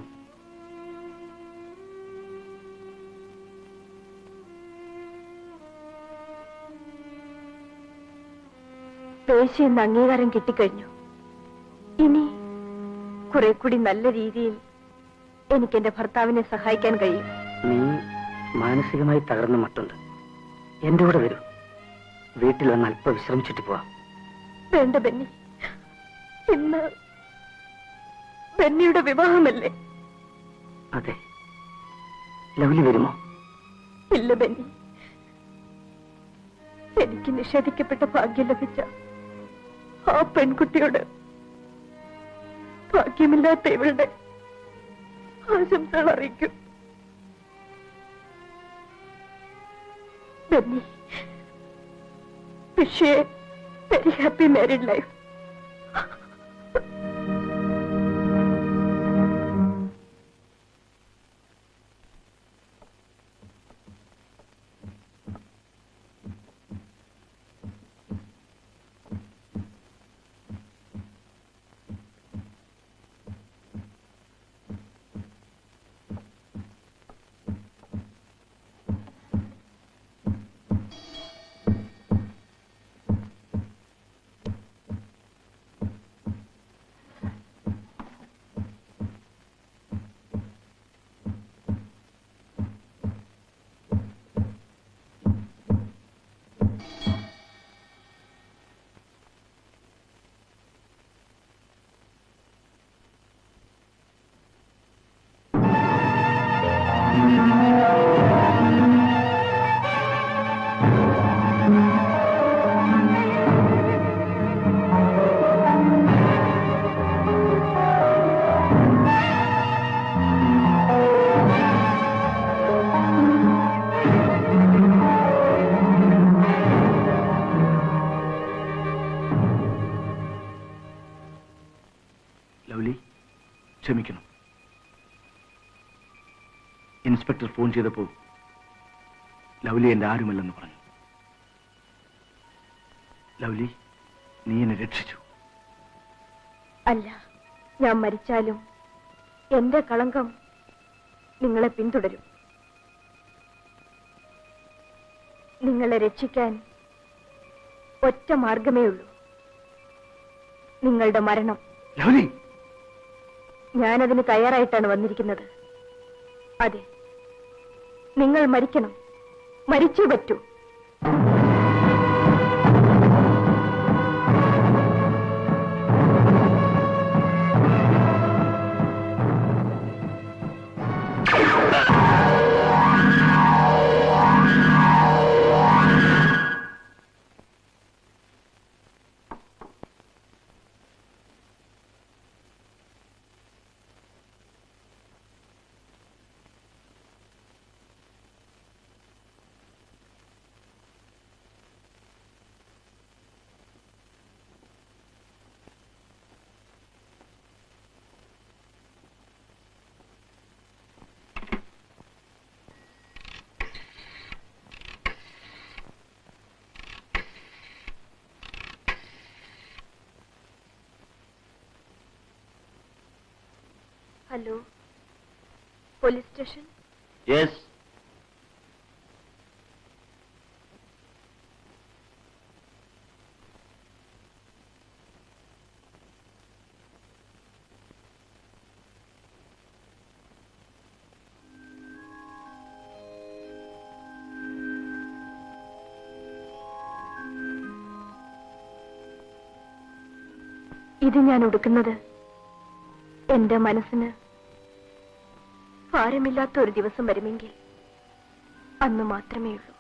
പേശി എന്ന അംഗീകാരം കിട്ടിക്കഴിഞ്ഞു ഇനി കുറെ കൂടി നല്ല രീതിയിൽ എനിക്ക് എന്റെ ഭർത്താവിനെ സഹായിക്കാൻ കഴിയും നീ മാനസികമായി തകർന്ന മട്ടുണ്ട് എന്റെ കൂടെ വരൂ വീട്ടിൽ വന്ന് അല്പം വിശ്രമിച്ചിട്ട് പോവാം വേണ്ട ബെന്നി ഇന്ന് ബെന്നിയുടെ വിവാഹമല്ലേ അതെ ലവ്ലി വരുമോ ഇല്ല ബെന്നി എനിക്ക് നിഷേധിക്കപ്പെട്ട ഭാഗ്യം ലഭിച്ച ആ പെൺകുട്ടിയോട് ഭാഗ്യമില്ലാത്ത ഇവളുടെ ആശംസകൾ അറിയിക്കും ബെന്നി വിഷയെ very happy married life Lovely ക്ഷമിക്കണം ഇൻസ്പെക്ടർ ഫോൺ ചെയ്തപ്പോൾ ലവ്ലി എന്റെ ആരുമല്ലെന്ന് പറഞ്ഞു ലവ്ലി നീ എന്നെ രക്ഷിച്ചു അല്ല ഞാൻ മരിച്ചാലും എന്റെ കളങ്കം നിങ്ങളെ പിന്തുടരും നിങ്ങളെ രക്ഷിക്കാൻ ഒറ്റ മാർഗമേ ഉള്ളൂ നിങ്ങളുടെ മരണം ലൗലി ഞാനതിന് തയ്യാറായിട്ടാണ് വന്നിരിക്കുന്നത് അതെ നിങ്ങൾ മരിക്കണം മരിച്ചേ പറ്റൂ ഹലോ പോലീസ് സ്റ്റേഷൻ യെസ് ഇത് ഞാൻ ഉടുക്കുന്നത് എന്റെ മനസ്സിന് ഭാരമില്ലാത്ത ഒരു ദിവസം വരുമെങ്കിൽ അന്ന് മാത്രമേ ഉള്ളൂ